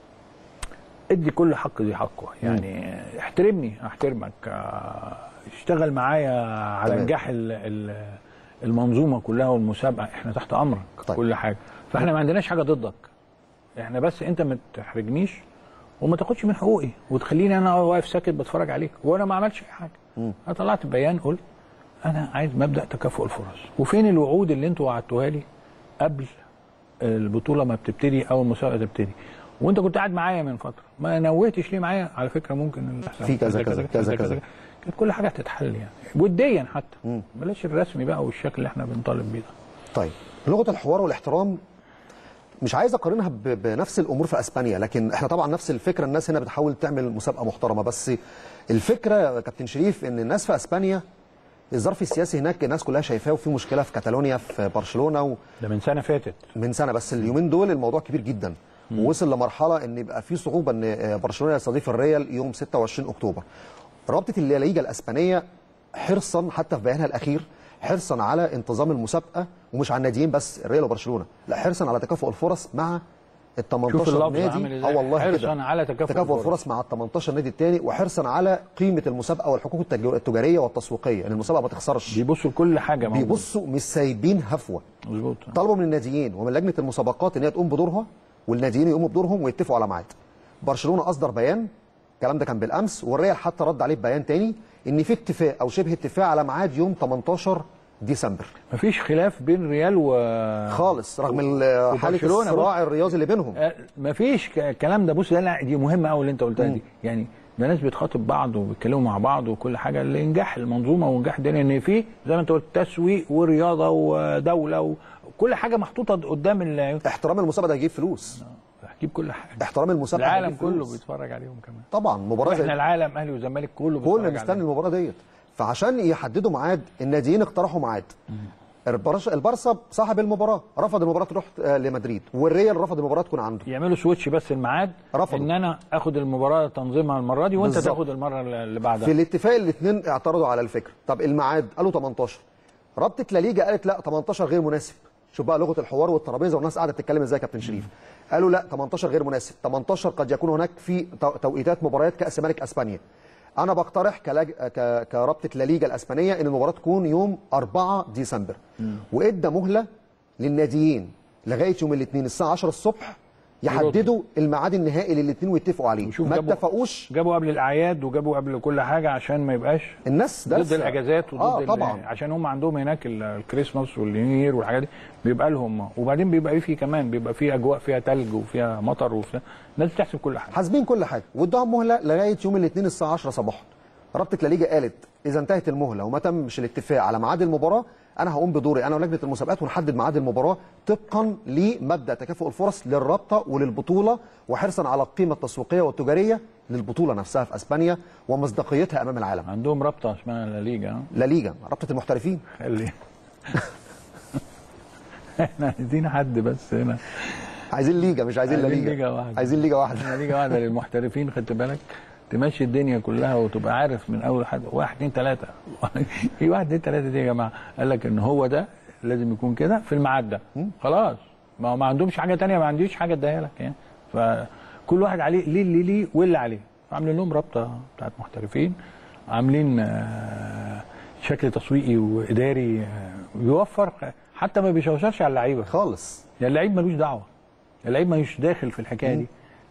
ادي كل حق ذي حقه يعني آه، احترمني احترمك آه، اشتغل معايا على تمام. نجاح ال- ال- المنظومه كلها والمسابقه احنا تحت امرك طيب. كل حاجه فاحنا ما عندناش حاجه ضدك احنا بس انت ما تحرجنيش وما تاخدش من حقوقي وتخليني انا واقف ساكت بتفرج عليك وانا ما عملتش اي حاجه انا طلعت بيان قلت انا عايز مبدا تكافؤ الفرص وفين الوعود اللي انتوا وعدتوها لي قبل البطوله ما بتبتدي او المسابقه تبتدي وانت كنت قاعد معايا من فتره ما نوهتش ليه معايا على فكره ممكن اللي يحصل في كذا كذا كذا كذا. كانت كل حاجه هتتحل يعني وديا حتى بلاش الرسمي بقى والشكل اللي احنا بنطالب بيه ده طيب لغه الحوار والاحترام مش عايز اقارنها ب- بنفس الامور في اسبانيا لكن احنا طبعا نفس الفكره الناس هنا بتحاول تعمل مسابقه محترمه بس الفكره يا كابتن شريف ان الناس في اسبانيا الظرف السياسي هناك الناس كلها شايفاه وفي مشكله في كاتالونيا في برشلونه ده من سنه فاتت ومن سنه بس اليومين دول الموضوع كبير جدا ووصل لمرحله ان يبقى في صعوبه ان برشلونه يستضيف الريال يوم 26 اكتوبر رابطه الليجا الاسبانيه حرصا حتى في بيانها الاخير حرصا على انتظام المسابقه ومش على الناديين بس الريال وبرشلونه لا حرصا على تكافؤ الفرص مع ال شوف 18 اللفظ عامل نادي ازاي اه والله حرصا كده على تكافؤ تكافؤ الفرص. الفرص مع ال 18 نادي الثاني وحرصا على قيمه المسابقه والحقوق التج- التجاريه والتسويقيه ان المسابقه ما تخسرش بيبصوا لكل حاجه موجودة. بيبصوا مش سايبين هفوه مظبوط طلبوا من الناديين ومن لجنه المسابقات ان هي تقوم بدورها والناديين يقوموا بدورهم ويتفقوا على ميعاد. برشلونه اصدر بيان الكلام ده كان بالامس والريال حتى رد عليه ببيان تاني ان في اتفاق او شبه اتفاق على ميعاد يوم 18 ديسمبر مفيش خلاف بين ريال و خالص رغم ال- حاله وبرشلونة الصراع الرياضي اللي بينهم آه، مفيش ك- الكلام ده بص ده لا دي مهمه قوي اللي انت قلتها دي يعني ده ناس بتخاطب بعض وبيتكلموا مع بعض وكل حاجه لانجاح المنظومه وانجاح الدنيا ان في زي ما انت قلت تسويق ورياضه ودوله وكل حاجه محطوطه قدام ال احترام المسابقه ده هيجيب فلوس هجيب كل حاجه احترام المسابقه العالم هيجيب كله فلوس. بيتفرج عليهم كمان طبعا مباراه احنا زي العالم اهلي وزمالك كله كلنا بيتفرج مستني عليهم. المباراه ديت فعشان يحددوا ميعاد الناديين اقترحوا ميعاد البرش- البارسا صاحب المباراه رفض المباراه تروح آه، لمدريد والريال رفض المباراه تكون عنده يعملوا سويتش بس الميعاد رفضوا. ان انا اخد المباراه تنظيمها المره دي وانت بالظبط. تاخد المره اللي بعدها في الاتفاق الاثنين اعترضوا على الفكره طب الميعاد قالوا 18 رابطه لا ليجا قالت لا 18 غير مناسب شوف بقى لغه الحوار والترابيزه والناس قاعده بتتكلم ازاي يا كابتن شريف قالوا لا 18 غير مناسب 18 قد يكون هناك في تو- توقيتات مباريات كاس ملك اسبانيا انا بقترح كلاج... ك... كرابطه لا ليجا الاسبانيه ان المباراه تكون يوم 4 ديسمبر وادى مهله للناديين لغايه يوم الاثنين الساعه 10 الصبح يحددوا الميعاد النهائي للاثنين ويتفقوا عليه وشوف ما جابوا- اتفقوش جابوا قبل الاعياد وجابوا قبل كل حاجه عشان ما يبقاش الناس ضد دارسة. الاجازات وضد اه ال- طبعا عشان هم عندهم هناك ال- الكريسماس والنير والحاجات دي بيبقى لهم وبعدين بيبقى إيه فيه كمان بيبقى فيه اجواء فيها ثلج وفيها مطر وفيها الناس بتحسب كل حاجه حاسبين كل حاجه وادوهم مهله لغايه يوم الاثنين الساعه 10 صباحا رابطه لا ليجا قالت اذا انتهت المهله وما تمش الاتفاق على ميعاد المباراه انا هقوم بدوري انا ولجنه المسابقات ونحدد ميعاد المباراه طبقا لمبدا تكافؤ الفرص للرابطه وللبطوله وحرصا على القيمه التسويقيه والتجاريه للبطوله نفسها في اسبانيا ومصداقيتها امام العالم عندهم رابطه اسمها لا ليجا ها؟ لا ليجا رابطه المحترفين خلي احنا عايزين حد بس هنا عايزين ليجا مش عايزين لا عايزين ليجا ليجا واحدة. عايزين ليجا واحده احنا ليجا واحده للمحترفين خدت بالك تمشي الدنيا كلها وتبقى عارف من اول حد واحد اتنين تلاته في واحد اتنين تلاته دي يا جماعه قال لك ان هو ده لازم يكون كده في الميعاد ده خلاص ما هو ما عندهمش حاجه تانية ما عنديش حاجه اديها لك يعني فكل واحد عليه ليه اللي ليه واللي عليه عاملين لهم رابطه بتاعت محترفين عاملين آه، شكل تسويقي واداري آه، بيوفر حتى ما بيشوشرش على اللعيبه خالص يعني اللعيب ملوش دعوه اللعيب ملوش داخل في الحكايه دي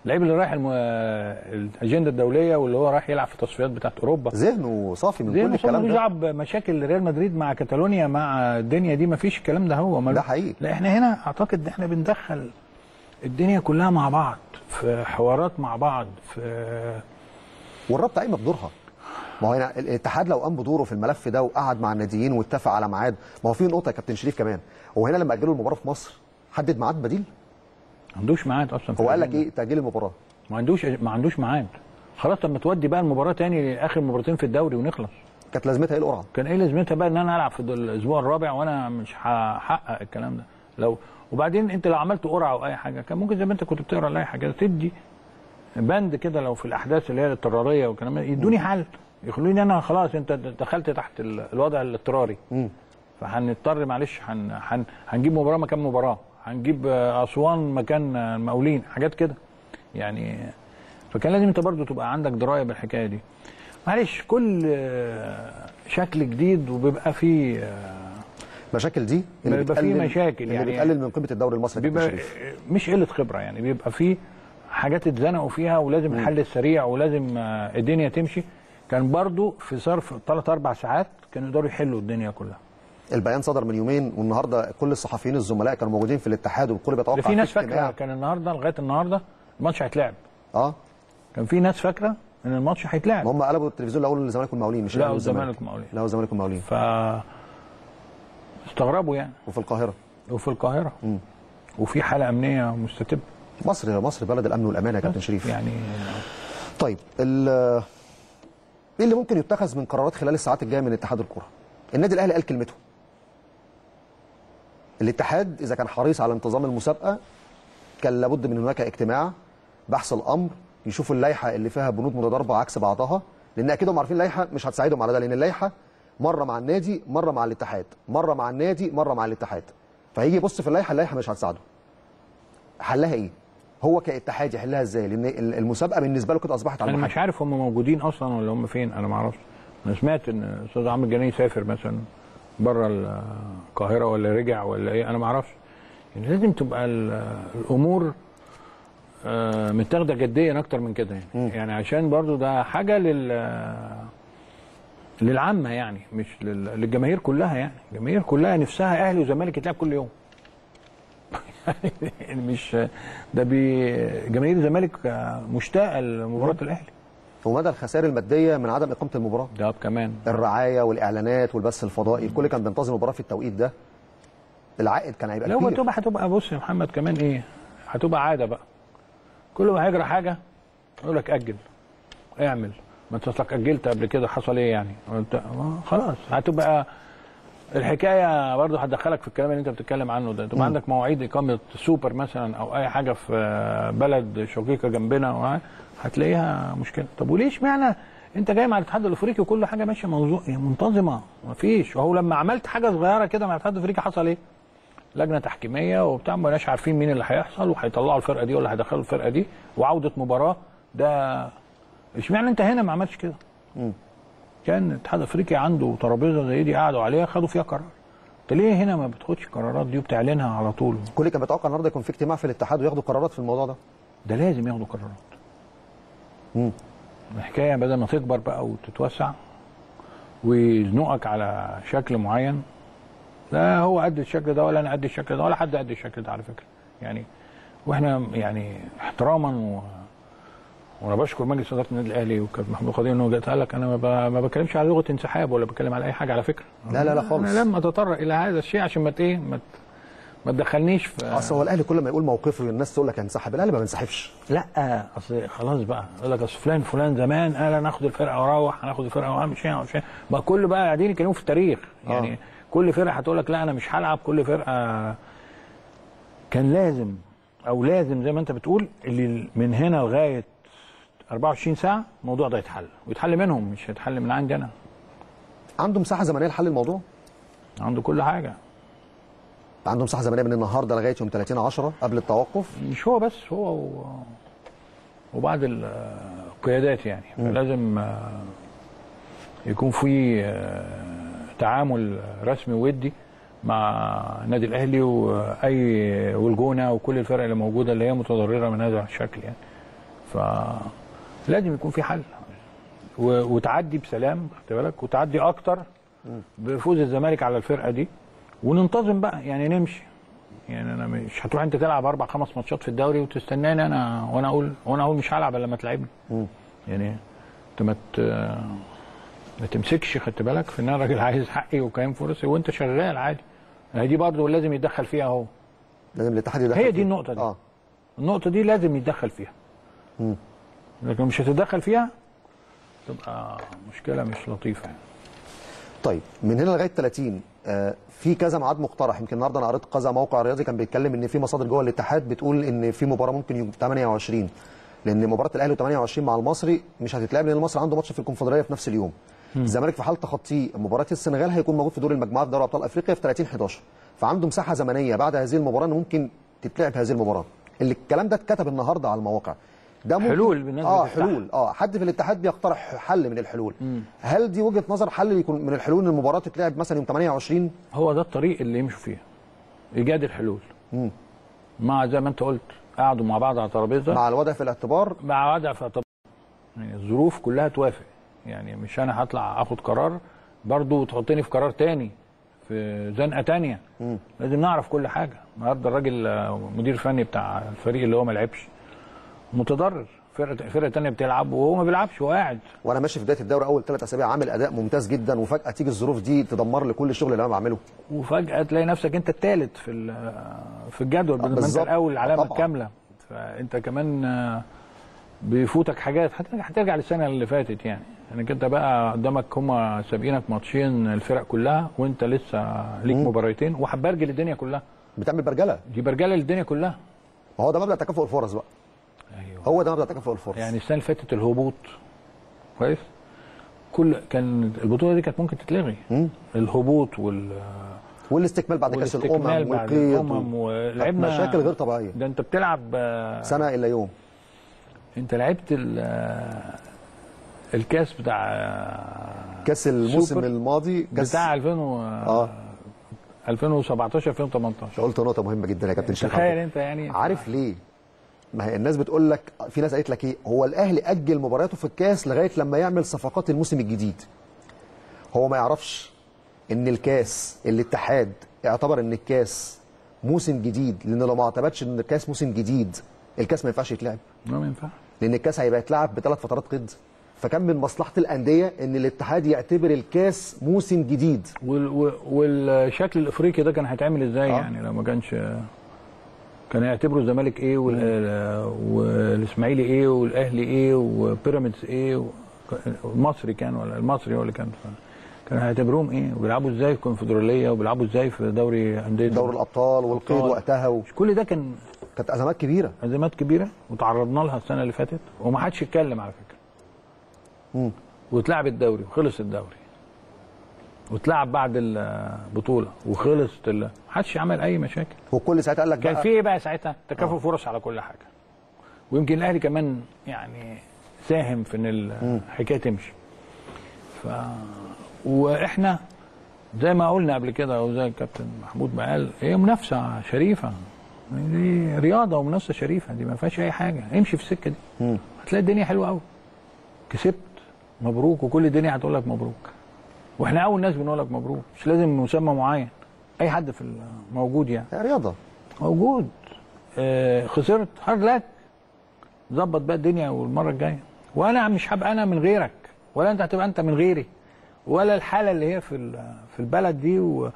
اللعيب اللي رايح الم... الاجنده الدوليه واللي هو رايح يلعب في التصفيات بتاعت اوروبا ذهنه صافي من زي كل ما الكلام ملوش ده دعوه بمشاكل ريال مدريد مع كاتالونيا مع الدنيا دي ما فيش الكلام ده هو ملو... ده حقيقي. لا احنا هنا اعتقد ان احنا بندخل الدنيا كلها مع بعض في حوارات مع بعض في والرابطه قايمه بدورها ما هو هنا الاتحاد لو قام بدوره في الملف ده وقعد مع الناديين واتفق على ميعاد ما هو في نقطه يا كابتن شريف كمان هو هنا لما اجلوا المباراه في مصر حدد ميعاد بديل ما عندوش ميعاد اصلا في هو قال لك الأجندة. ايه تاجيل المباراه ما عندوش ما عندوش ميعاد خلاص طب ما تودي بقى المباراه تاني لاخر مباراتين في الدوري ونخلص كانت لازمتها ايه القرعه كان ايه لازمتها بقى ان انا العب في الاسبوع الرابع وانا مش هحقق الكلام ده لو وبعدين انت لو عملت قرعه او اي حاجه كان ممكن زي ما انت كنت بتقرا اللائحه كده تدي بند كده لو في الاحداث اللي هي الاضطراريه والكلام ده يدوني حل يخلوني انا خلاص انت دخلت تحت ال- الوضع الاضطراري مم. فهنضطر معلش هن هن هنجيب مباراه مكان مباراه هنجيب آه، اسوان مكان آه، المقاولين حاجات كده يعني فكان لازم انت برضو تبقى عندك درايه بالحكايه دي معلش كل آه، شكل جديد وبيبقى فيه آه، المشاكل دي اللي بيبقى في بتقلل مشاكل اللي يعني- بتقلل من قيمه الدوري المصري يا كابتن بيبقى شريف مش قله خبره يعني بيبقى فيه حاجات اتزنقوا فيها ولازم الحل السريع ولازم آه، الدنيا تمشي كان برضو في ظرف ثلاث اربع ساعات كانوا يقدروا يحلوا الدنيا كلها البيان صدر من يومين والنهارده كل الصحفيين الزملاء كانوا موجودين في الاتحاد والكل بيتوقع ده في ناس اجتماع. فاكره كان النهارده لغايه النهارده الماتش هيتلعب اه كان في ناس فاكره ان الماتش هيتلعب ما هم قلبوا التلفزيون الاول الزمالك والمقاولين مش لا الأهلي والزمالك والمقاولين. لا والزمالك والمقاولين ف استغربوا يعني وفي القاهره وفي القاهره وفي حاله امنيه مستتبه مصر مصر بلد الامن والامان يا كابتن شريف يعني طيب ال- ايه اللي ممكن يتخذ من قرارات خلال الساعات الجايه من اتحاد الكره النادي الاهلي قال كلمته الاتحاد اذا كان حريص على انتظام المسابقه كان لابد من هناك اجتماع بحث الامر يشوفوا اللائحه اللي فيها بنود متضاربه عكس بعضها لان اكيد هم عارفين اللائحه مش هتساعدهم على ده لان اللائحه مره مع النادي مره مع الاتحاد مره مع النادي مره مع الاتحاد فهيجي يبص في اللائحه اللائحه مش هتساعده حلها ايه هو كاتحاد يحلها ازاي لان المسابقه بالنسبه له كده اصبحت على انا المحك مش عارف هم موجودين اصلا ولا هم فين انا ما اعرفش انا سمعت ان الاستاذ عمرو الجناي سافر مثلا بره القاهره ولا رجع ولا ايه انا ما اعرفش يعني لازم تبقى ال- الامور آه، متاخده جديا اكتر من كده يعني يعني عشان برضو ده حاجه لل للعامه يعني مش لل- للجماهير كلها يعني الجماهير كلها نفسها اهلي وزمالك يتلعب كل يوم يعني مش ده بي جماهير الزمالك آه، مشتاقه لمباراه الاهلي ومدى الخسائر الماديه من عدم اقامه المباراه ده كمان الرعايه والاعلانات والبث الفضائي الكل كان بينتظم المباراه في التوقيت ده العائد كان هيبقى لو كبير هتبقى هتبقى بص يا محمد كمان ايه هتبقى عاده بقى كل ما هيجرى حاجه يقول لك اجل اعمل ما انت اصلك اجلت قبل كده حصل ايه يعني قلت آه، خلاص هتبقى الحكايه برضه هتدخلك في الكلام اللي انت بتتكلم عنه ده تبقى عندك مواعيد اقامه سوبر مثلا او اي حاجه في بلد شقيقه جنبنا وه- هتلاقيها مشكله طب وليه اشمعنى انت جاي مع الاتحاد الافريقي وكل حاجه ماشيه موضوع منتظمه مفيش وهو لما عملت حاجه صغيره كده مع الاتحاد الافريقي حصل ايه؟ لجنه تحكيميه وبتاع ما بقناش عارفين مين اللي هيحصل وهيطلعوا الفرقه دي ولا هيدخلوا الفرقه دي وعوده مباراه ده اشمعنى انت هنا ما عملتش كده؟ كان الاتحاد الافريقي عنده ترابيزه زي دي قعدوا عليها خدوا فيها قرار انت ليه هنا ما بتاخدش القرارات دي وبتعلنها على طول؟ الكل كان بيتوقع النهارده يكون في اجتماع في الاتحاد وياخدوا قرارات في الموضوع ده ده لازم ياخدوا قرارات مم. الحكايه بدل ما تكبر بقى وتتوسع ويزنقك على شكل معين لا هو قد الشكل ده ولا انا قد الشكل ده ولا حد قد الشكل ده على فكره يعني واحنا يعني احتراما و... وانا بشكر مجلس اداره النادي الاهلي وكابتن محمود خضير انه جه قال لك انا ما, ب... ما بتكلمش على لغه انسحاب ولا بتكلم على اي حاجه على فكره لا لا لا خالص. انا لم اتطرق الى هذا الشيء عشان ما ت- ايه ما, ت... ما تدخلنيش في اصل هو الاهلي كل ما يقول موقفه الناس تقول لك هنسحب الاهلي ما بينسحبش لا اصل خلاص بقى يقول لك اصل فلان فلان زمان قال انا هاخد الفرقه واروح هناخد الفرقه وامشي امشي بقى كل بقى قاعدين يتكلموا في التاريخ يعني آه. كل فرقه هتقول لك لا انا مش هلعب كل فرقه كان لازم او لازم زي ما انت بتقول اللي من هنا لغايه 24 ساعه الموضوع ده يتحل ويتحل منهم مش هيتحل من عندي انا عنده مساحه زمنيه لحل الموضوع عنده كل حاجه عنده مساحه زمنيه من النهارده لغايه يوم 30 10 قبل التوقف مش هو بس هو و... وبعض ال- القيادات يعني لازم آه، يكون في آه، تعامل رسمي ودي مع النادي الاهلي واي والجونه وكل الفرق اللي موجوده اللي هي متضرره من هذا الشكل يعني فلازم يكون في حل و- وتعدي بسلام خد بالك وتعدي اكتر بفوز الزمالك على الفرقه دي وننتظم بقى يعني نمشي يعني انا مش هتروح انت تلعب اربع خمس ماتشات في الدوري وتستناني انا وانا اقول وانا اقول مش هلعب الا لما تلعبني يعني انت ما ت- ما تمسكش خدت بالك في ان انا راجل عايز حقي وكاين فرصي وانت شغال عادي هي دي برضه لازم يتدخل فيها هو لازم الاتحاد يدخل هي دي فيه. النقطة دي. اه النقطة دي لازم يتدخل فيها لكن مش هتتدخل فيها تبقى مشكلة مش لطيفة يعني. طيب من هنا لغايه 30 آه في كذا ميعاد مقترح يمكن النهارده انا قريت كذا موقع رياضي كان بيتكلم ان في مصادر جوه الاتحاد بتقول ان في مباراه ممكن يوم 28 لان مباراه الاهلي 28 مع المصري مش هتتلعب لان المصري عنده ماتش في الكونفدراليه في نفس اليوم الزمالك في حال تخطيه مباراه السنغال هيكون موجود في دور المجموعات في دوري ابطال افريقيا في 30 11 فعنده مساحه زمنيه بعد هذه المباراه ان ممكن تتلعب هذه المباراه اللي الكلام ده اتكتب النهارده على المواقع ده ممكن حلول بالنسبة اه للاتحاد. حلول اه حد في الاتحاد بيقترح حل من الحلول هل دي وجهه نظر حل يكون من الحلول ان المباراه تتلعب مثلا يوم 28 هو ده الطريق اللي يمشوا فيه ايجاد الحلول مع زي ما انت قلت قعدوا مع بعض على ترابيزه مع الوضع في الاعتبار مع وضع في طب يعني الظروف كلها توافق يعني مش انا هطلع اخد قرار برضو تحطني في قرار تاني في زنقه تانية لازم نعرف كل حاجه النهارده الراجل آه، مدير فني بتاع الفريق اللي هو ما لعبش متضرر فرقه فرقه تانية بتلعب وهو ما بيلعبش هو قاعد وانا ماشي في بدايه الدوري اول ثلاث اسابيع عامل اداء ممتاز جدا وفجاه تيجي الظروف دي تدمر لي كل الشغل اللي انا بعمله وفجاه تلاقي نفسك انت الثالث في ال- في الجدول بدل ما انت بالظبط. الاول العلامه طبعاً. الكامله فانت كمان آه، بيفوتك حاجات هترجع هترجع للسنه اللي فاتت يعني انك انت بقى قدامك هم سابقينك ماتشين الفرق كلها وانت لسه ليك مباراتين وهتبرجل الدنيا كلها بتعمل برجله دي برجله للدنيا كلها ما هو ده مبدا تكافؤ الفرص بقى ايوه هو ده مبدا تكافؤ الفرص يعني السنه اللي فاتت الهبوط كويس كل كان البطوله دي كانت ممكن تتلغي الهبوط وال والاستكمال بعد كاس والاستكمال الامم بعد والقيد الامم و... ولعبنا مشاكل غير طبيعيه ده انت بتلعب آه، سنه الا يوم انت لعبت ال- آه، الكاس بتاع آه، كاس الموسم سوبر الماضي كاس بتاع 2000 و اه 2017 2018 انت قلت نقطه مهمه جدا يا كابتن شريف تخيل انت يعني عارف ليه؟ ما هي الناس بتقول لك في ناس قالت لك ايه؟ هو الاهلي اجل مبارياته في الكاس لغايه لما يعمل صفقات الموسم الجديد. هو ما يعرفش ان الكاس الاتحاد اعتبر ان الكاس موسم جديد لان لو ما اعتبرش ان الكاس موسم جديد الكاس ما ينفعش يتلعب ما ما ينفعش لان الكاس هيبقى يتلعب بثلاث فترات قيد فكان من مصلحه الانديه ان الاتحاد يعتبر الكاس موسم جديد وال- و- والشكل الافريقي ده كان هيتعمل ازاي آه. يعني لو ما كانش كان يعتبروا الزمالك ايه وال- والاسماعيلي ايه والاهلي ايه وبيراميدز ايه و- المصري كان ولا المصري هو اللي كان كانوا هيعتبروهم ايه وبيلعبوا ازاي في الكونفدراليه وبيلعبوا ازاي في دوري انديه دوري الابطال والقيد الأبطال. وقتها و... مش كل ده كان كانت ازمات كبيره ازمات كبيره وتعرضنا لها السنه اللي فاتت وما حدش يتكلم على فكره مم. واتلعب الدوري وخلص الدوري واتلعب بعد البطوله وخلصت ال- ما حدش عمل اي مشاكل والكل ساعتها قال لك كان بقى- في ايه بقى ساعتها تكافؤ فرص على كل حاجه ويمكن الاهلي كمان يعني ساهم في ان الحكايه تمشي ف واحنا زي ما قلنا قبل كده وزي الكابتن محمود ما قال هي منافسه شريفه دي رياضه ومنافسه شريفه دي ما فيهاش اي حاجه امشي في السكه دي هتلاقي الدنيا حلوه قوي كسبت مبروك وكل الدنيا هتقول لك مبروك واحنا اول ناس بنقول لك مبروك مش لازم مسمى معين اي حد في موجود يعني هي رياضه موجود آه خسرت هارد لك ظبط بقى الدنيا والمره الجايه وانا مش هبقى انا من غيرك ولا انت هتبقى انت من غيري ولا الحاله اللي هي في ال- في البلد دي و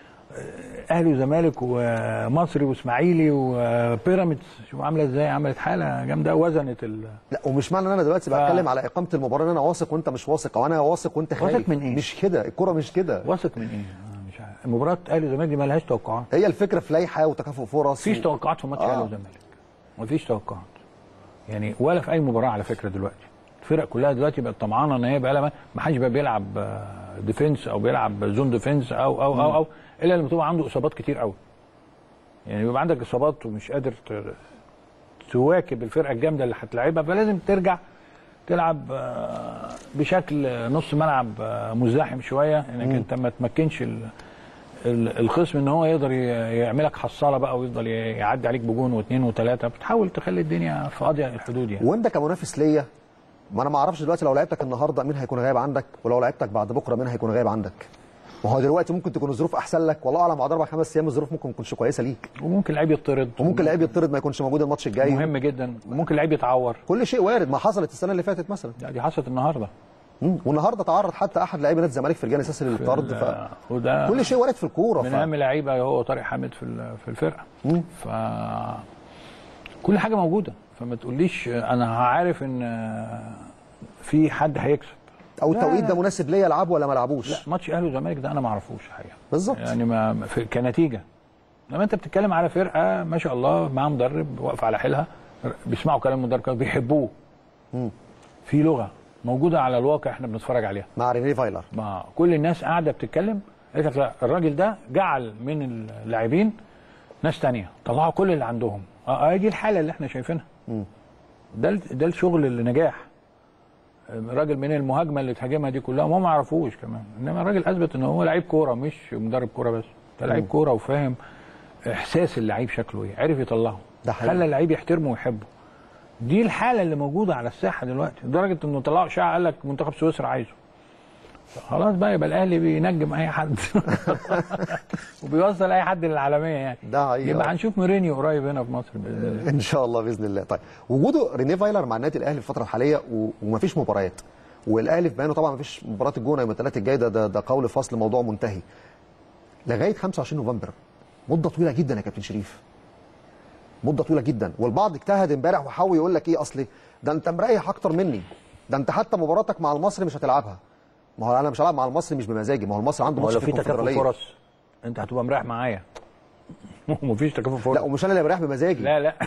آه، اهلي وزمالك ومصري واسماعيلي وبيراميدز شوف عامله ازاي عملت حاله جامده وزنت ال... لا ومش معنى ان انا دلوقتي بتكلم على اقامه المباراه ان انا واثق وانت مش واثق او انا واثق وانت خايف من إيه؟ مش كده الكره مش كده واثق من ايه؟ آه، مش عارف مباراه اهلي وزمالك دي ما لهاش توقعات هي الفكره في لائحه وتكافؤ فرص مفيش و... توقعات في ماتش آه. اهلي وزمالك مفيش توقعات يعني ولا في اي مباراه على فكره دلوقتي الفرق كلها دلوقتي بقت طمعانه ان هي بقى لها ما حدش بقى بيلعب آه، ديفنس او بيلعب زون ديفنس او او او او الا لما تبقى عنده اصابات كتير قوي يعني بيبقى عندك اصابات ومش قادر ت- تواكب الفرقه الجامده اللي هتلاعبها فلازم ترجع تلعب آه، بشكل نص ملعب آه، مزدحم شويه انك انت ما تمكنش ال- ال- الخصم ان هو يقدر ي- يعملك حصاله بقى ويفضل ي- يعدي عليك بجون واثنين وثلاثه بتحاول تخلي الدنيا في اضيق الحدود يعني وانت كمنافس ليا ما انا ما اعرفش دلوقتي لو لعبتك النهارده مين هيكون غايب عندك ولو لعبتك بعد بكره مين هيكون غايب عندك ما هو دلوقتي ممكن تكون الظروف احسن لك والله اعلم بعد اربع خمس ايام الظروف ممكن ما تكونش كويسه ليك وممكن لعيب يطرد وممكن لعيب يطرد ما يكونش موجود الماتش الجاي مهم جدا وممكن لعيب يتعور كل شيء وارد ما حصلت السنه اللي فاتت مثلا لا دي حصلت النهارده مم. والنهارده تعرض حتى احد لاعبي نادي الزمالك في الجانب الاساسي للطرد ف... آه، وده كل شيء وارد في الكوره من ف... اهم لعيبه هو طارق حامد في ال- في الفرقه مم. ف كل حاجه موجوده فما تقوليش انا عارف ان في حد هيكسب او لا، التوقيت لا. ده مناسب ليا العبه ولا ما العبوش لا ماتش اهلي وزمالك ده انا ما اعرفوش الحقيقه بالظبط يعني ما ما- في كنتيجه لما انت بتتكلم على فرقه ما شاء الله معاه مدرب واقف على حيلها بيسمعوا كلام المدرب بيحبوه في لغه موجوده على الواقع احنا بنتفرج عليها مع ريني فايلر ما كل الناس قاعده بتتكلم قالت لك لا الراجل ده جعل من اللاعبين ناس تانية طلعوا كل اللي عندهم اه آه، دي الحاله اللي احنا شايفينها ده ال- ده الشغل النجاح الراجل من المهاجمه اللي تهاجمها دي كلها ما ما يعرفوش كمان انما الراجل اثبت ان هو لعيب كوره مش مدرب كوره بس ده لعيب كوره وفاهم احساس اللعيب شكله ايه عرف يطلعه ده حقيقي. خلى اللعيب يحترمه ويحبه دي الحاله اللي موجوده على الساحه دلوقتي لدرجه انه طلعوا اشاعه قال لك منتخب سويسرا عايزه خلاص بقى يبقى الاهلي بينجم اي حد وبيوصل اي حد للعالميه يعني ده حقيقي. يبقى هنشوف مورينيو قريب هنا في مصر باذن الله ان شاء الله باذن الله طيب وجوده ريني فايلر مع النادي الاهلي في الفتره الحاليه و... ومفيش مباريات والاهلي في بيانه طبعا مفيش مباراه الجونه يوم الثلاث الجاي ده, ده ده قول فصل موضوع منتهي لغايه 25 نوفمبر مده طويله جدا يا كابتن شريف مده طويله جدا والبعض اجتهد امبارح وحاول يقول لك ايه اصلي ده انت مريح اكتر مني ده انت حتى مباراتك مع المصري مش هتلعبها ما هو انا مش هلعب مع المصري مش بمزاجي ما هو المصري عنده ما هو ماتش لو في في تكافؤ الكونفدراليه فرص انت هتبقى مريح معايا مفيش تكافؤ لا فرص ومش انا اللي مريح بمزاجي لا لا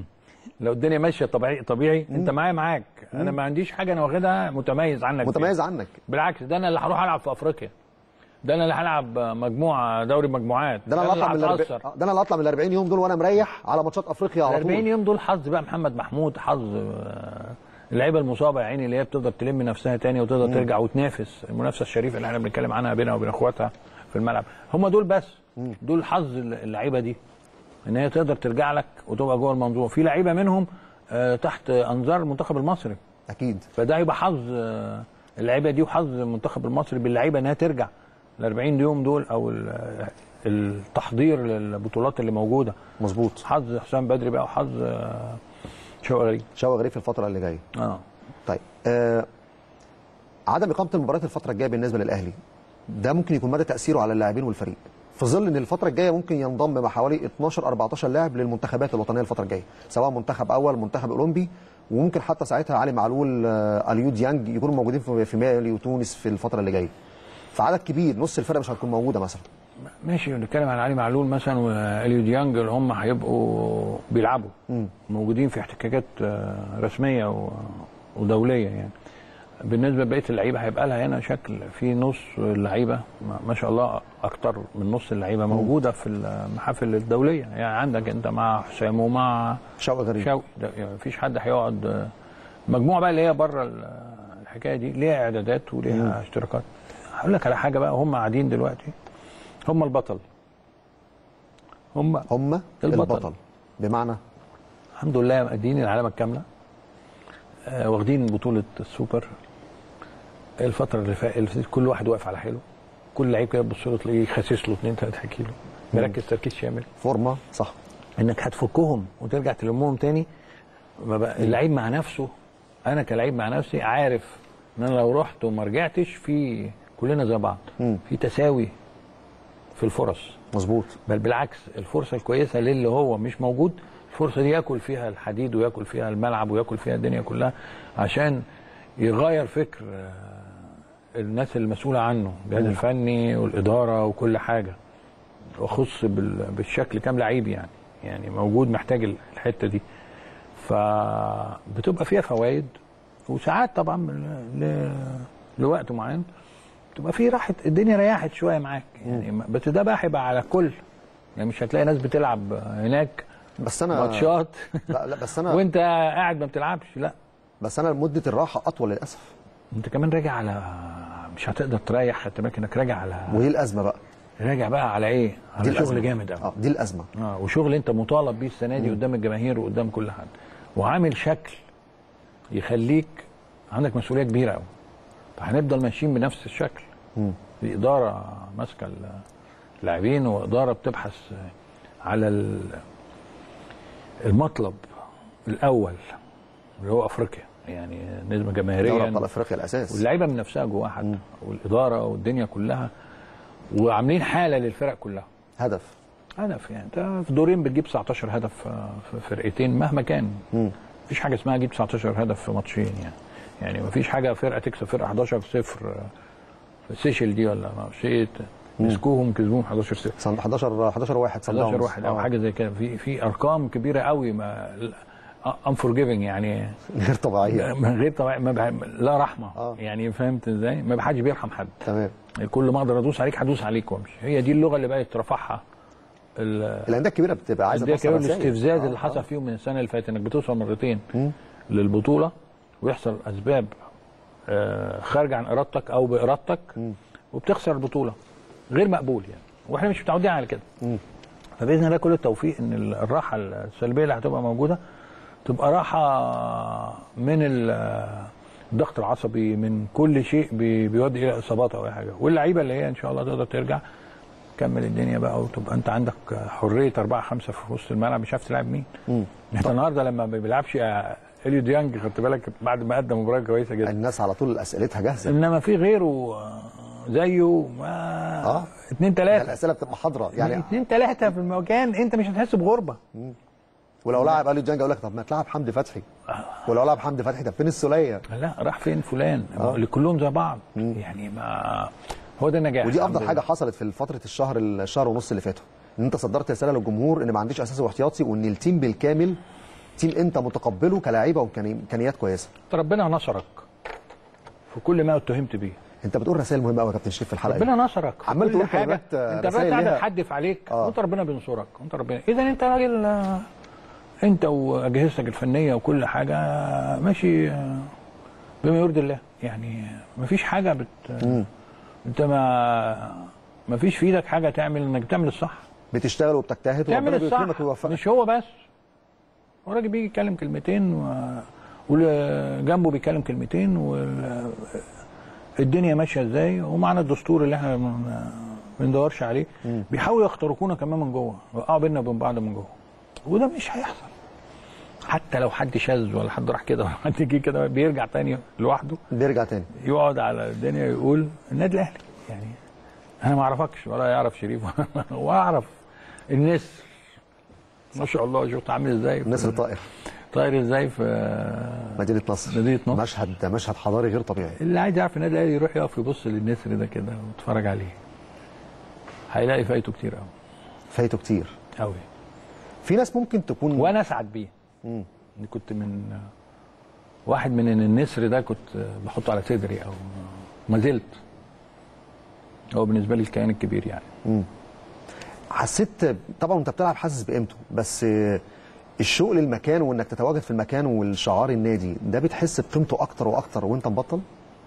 لو الدنيا ماشيه طبيعي طبيعي انت معايا معاك انا ما عنديش حاجه انا واخدها متميز عنك متميز فيها. عنك بالعكس ده انا اللي هروح العب في افريقيا ده انا اللي هلعب مجموعه دوري مجموعات ده انا اللي اطلع من الأربع- هتأثر. ده انا اللي اطلع من ال 40 يوم دول وانا مريح على ماتشات افريقيا على ال 40 طول يوم دول حظ بقى محمد محمود حظ آه، اللعيبه المصابه يا عيني اللي هي بتقدر تلم نفسها تاني وتقدر ترجع وتنافس المنافسه الشريفه اللي احنا بنتكلم عنها بينها وبين اخواتها في الملعب هم دول بس دول حظ اللعيبه دي ان هي تقدر ترجع لك وتبقى جوه المنظومه في لعيبه منهم آه، تحت انظار المنتخب المصري اكيد فده هيبقى حظ آه، اللعيبه دي وحظ المنتخب المصري باللعيبه انها ترجع ال 40 يوم دول او ال- التحضير للبطولات اللي موجوده مظبوط حظ حسام بدري بقى وحظ آه، شوقي غريب شوقي غريب في الفتره اللي جايه اه طيب آه عدم اقامه المباريات الفتره الجايه بالنسبه للاهلي ده ممكن يكون مدى تاثيره على اللاعبين والفريق في ظل ان الفتره الجايه ممكن ينضم مع حوالي 12 14 لاعب للمنتخبات الوطنيه الفتره الجايه سواء منتخب اول منتخب اولمبي وممكن حتى ساعتها علي معلول آه اليو ديانج يكونوا موجودين في في مالي وتونس في الفتره اللي جايه فعدد كبير نص الفرقه مش هتكون موجوده مثلا ماشي نتكلم عن علي معلول مثلا واليو ديانج اللي هم هيبقوا بيلعبوا موجودين في احتكاكات آه، رسميه و- ودوليه يعني بالنسبه لبقيه اللعيبه هيبقى لها هنا شكل في نص اللعيبه ما- ما شاء الله اكتر من نص اللعيبه موجوده في المحافل الدوليه يعني عندك انت مع حسام ومع شوقي غريب شوقي ده يعني مفيش حد هيقعد آه، مجموعه بقى اللي هي بره ال- الحكايه دي ليها اعدادات وليها اشتراكات هقول لك على حاجه بقى هم قاعدين دلوقتي هم البطل هم هم البطل. البطل بمعنى الحمد لله مأدين العلامه الكامله آه، واخدين بطوله السوبر الفتره اللي فاتت كل واحد واقف على حيله كل لعيب كده تبص له تلاقيه خاسس له 2 3 كيلو مركز تركيز شامل فورمه صح انك هتفكهم وترجع تلمهم تاني ما بقى اللعيب مع نفسه انا كلعيب مع نفسي عارف ان انا لو رحت وما رجعتش في كلنا زي بعض مم. في تساوي في الفرص مظبوط بل بالعكس الفرصه الكويسه للي هو مش موجود الفرصه دي ياكل فيها الحديد وياكل فيها الملعب وياكل فيها الدنيا كلها عشان يغير فكر آه، الناس المسؤوله عنه الجهاز الفني والاداره وكل حاجه وخص بال- بالشكل كام لعيب يعني يعني موجود محتاج ال- الحته دي فبتبقى فيها فوائد وساعات طبعا ل- ل- لوقت معين تبقى في راحه الدنيا ريحت شويه معاك يعني ما- بس ده بقى هيبقى على كل يعني مش هتلاقي ناس بتلعب هناك بس انا ماتشات لا لا بس انا وانت قاعد ما بتلعبش لا بس انا مده الراحه اطول للاسف انت كمان راجع على مش هتقدر تريح خدت بالك انك راجع على وهي الازمه بقى راجع بقى على ايه؟ على دي شغل الأزمة. جامد قوي اه دي الازمه اه وشغل انت مطالب بيه السنه دي قدام الجماهير وقدام كل حد وعامل شكل يخليك عندك مسؤوليه كبيره قوي فهنفضل ماشيين بنفس الشكل مم. في اداره ماسكه اللاعبين واداره بتبحث على ال- المطلب الاول اللي هو افريقيا يعني نسبه دوري جماهيريه ابطال افريقيا الاساس واللعيبه من نفسها جواها حتى والاداره والدنيا كلها وعاملين حاله للفرق كلها هدف هدف يعني انت في دورين بتجيب 19 هدف آه، في فرقتين مهما كان مم. مفيش حاجه اسمها اجيب 19 هدف في ماتشين يعني يعني مفيش حاجه فرقه تكسب فرقه 11 0 آه، في سيشل دي ولا ما اعرفش ايه مسكوهم كسبوهم 11 0 صن- 11 11 واحد صن 11 داونز. واحد او آه. حاجه زي كده في في ارقام كبيره قوي ما انفورجيفنج يعني غير طبيعيه من غير طبعا ما بح... لا رحمه آه. يعني فهمت ازاي ما حدش بيرحم حد تمام كل ما اقدر ادوس عليك هدوس عليك وامشي هي دي اللغه اللي بقت رفعها ال- الانديه الكبيره بتبقى عايزه الانديه توصل كمان رسائل. الاستفزاز آه، اللي حصل آه. فيهم من السنه اللي فاتت انك بتوصل مرتين مم. للبطوله ويحصل اسباب آه، خارجه عن ارادتك او بارادتك وبتخسر البطوله غير مقبول يعني واحنا مش متعودين على كده مم. فباذن الله كل التوفيق ان الراحه السلبيه اللي هتبقى موجوده تبقى راحه من ال- الضغط العصبي من كل شيء بي- بيؤدي الى اصابات او اي حاجه واللعيبه اللي هي ان شاء الله تقدر ترجع كمل الدنيا بقى وتبقى انت عندك حريه أربعة خمسة في وسط الملعب مش عارف تلعب مين مم. انت النهارده لما ما بيلعبش آه، اليو ديانج خدت بالك بعد ما قدم مباراه كويسه جدا الناس على طول اسئلتها جاهزه انما في غيره آه، زيه ما آه. اتنين تلاته الاسئله بتبقى حاضره يعني يعني اتنين تلاته في المكان انت مش هتحس بغربه ولو لاعب قال لي جانج اقول لك طب ما تلعب حمدي فتحي ولو لعب حمدي فتحي طب فين السوليه لا راح فين فلان اللي كلهم زي بعض يعني ما هو ده النجاح ودي الحمد افضل حاجه لله. حصلت في فتره الشهر الشهر ونص اللي فاتوا ان انت صدرت رساله للجمهور ان ما عنديش اساسي واحتياطي وان التيم بالكامل تيم انت متقبله كلاعيبه وامكانيات كويسه ربنا نصرك في كل ما اتهمت بيه انت بتقول رسائل مهمه قوي يا كابتن شريف في الحلقه دي ربنا نصرك في عمال كل تقول حاجه كلمات، آه، انت رسائل بقى قاعد ليها- تحدف عليك آه. وانت ربنا بينصرك وانت ربنا اذا انت راجل آه، انت واجهزتك الفنيه وكل حاجه ماشي آه، بما يرضي الله يعني ما فيش حاجه بت انت ما ما فيش في ايدك حاجه تعمل انك تعمل الصح بتشتغل وبتجتهد تعمل وربنا الصح بيكرمك ويوفقك مش هو بس هو الراجل بيجي يتكلم كلمتين و... واللي جنبه بيتكلم كلمتين والدنيا ماشيه ازاي ومعنا الدستور اللي احنا ما ما بندورش عليه بيحاولوا يخترقونا كمان من جوه يوقعوا بينا وبين بعض من جوه وده مش هيحصل حتى لو حد شاذ ولا حد راح كده ولا حد جه كده بيرجع تاني لوحده بيرجع تاني يقعد على الدنيا يقول النادي الاهلي يعني انا ما اعرفكش ولا يعرف شريف واعرف النسر ما شاء الله شفت عامل ازاي في- النسر طائر طاير ازاي في مدينه نصر مدينة نصر. مشهد مشهد حضاري غير طبيعي اللي عايز يعرف النادي الاهلي يروح يقف يبص للنسر ده كده ويتفرج عليه هيلاقي فايته كتير قوي فايته كتير قوي في ناس ممكن تكون وانا اسعد بيه مم. إني كنت من واحد من النسر ده كنت بحطه على صدري او ما زلت هو بالنسبه لي الكيان الكبير يعني حسيت طبعا وانت بتلعب حاسس بقيمته بس الشوق للمكان وانك تتواجد في المكان والشعار النادي ده بتحس بقيمته اكتر واكتر وانت مبطل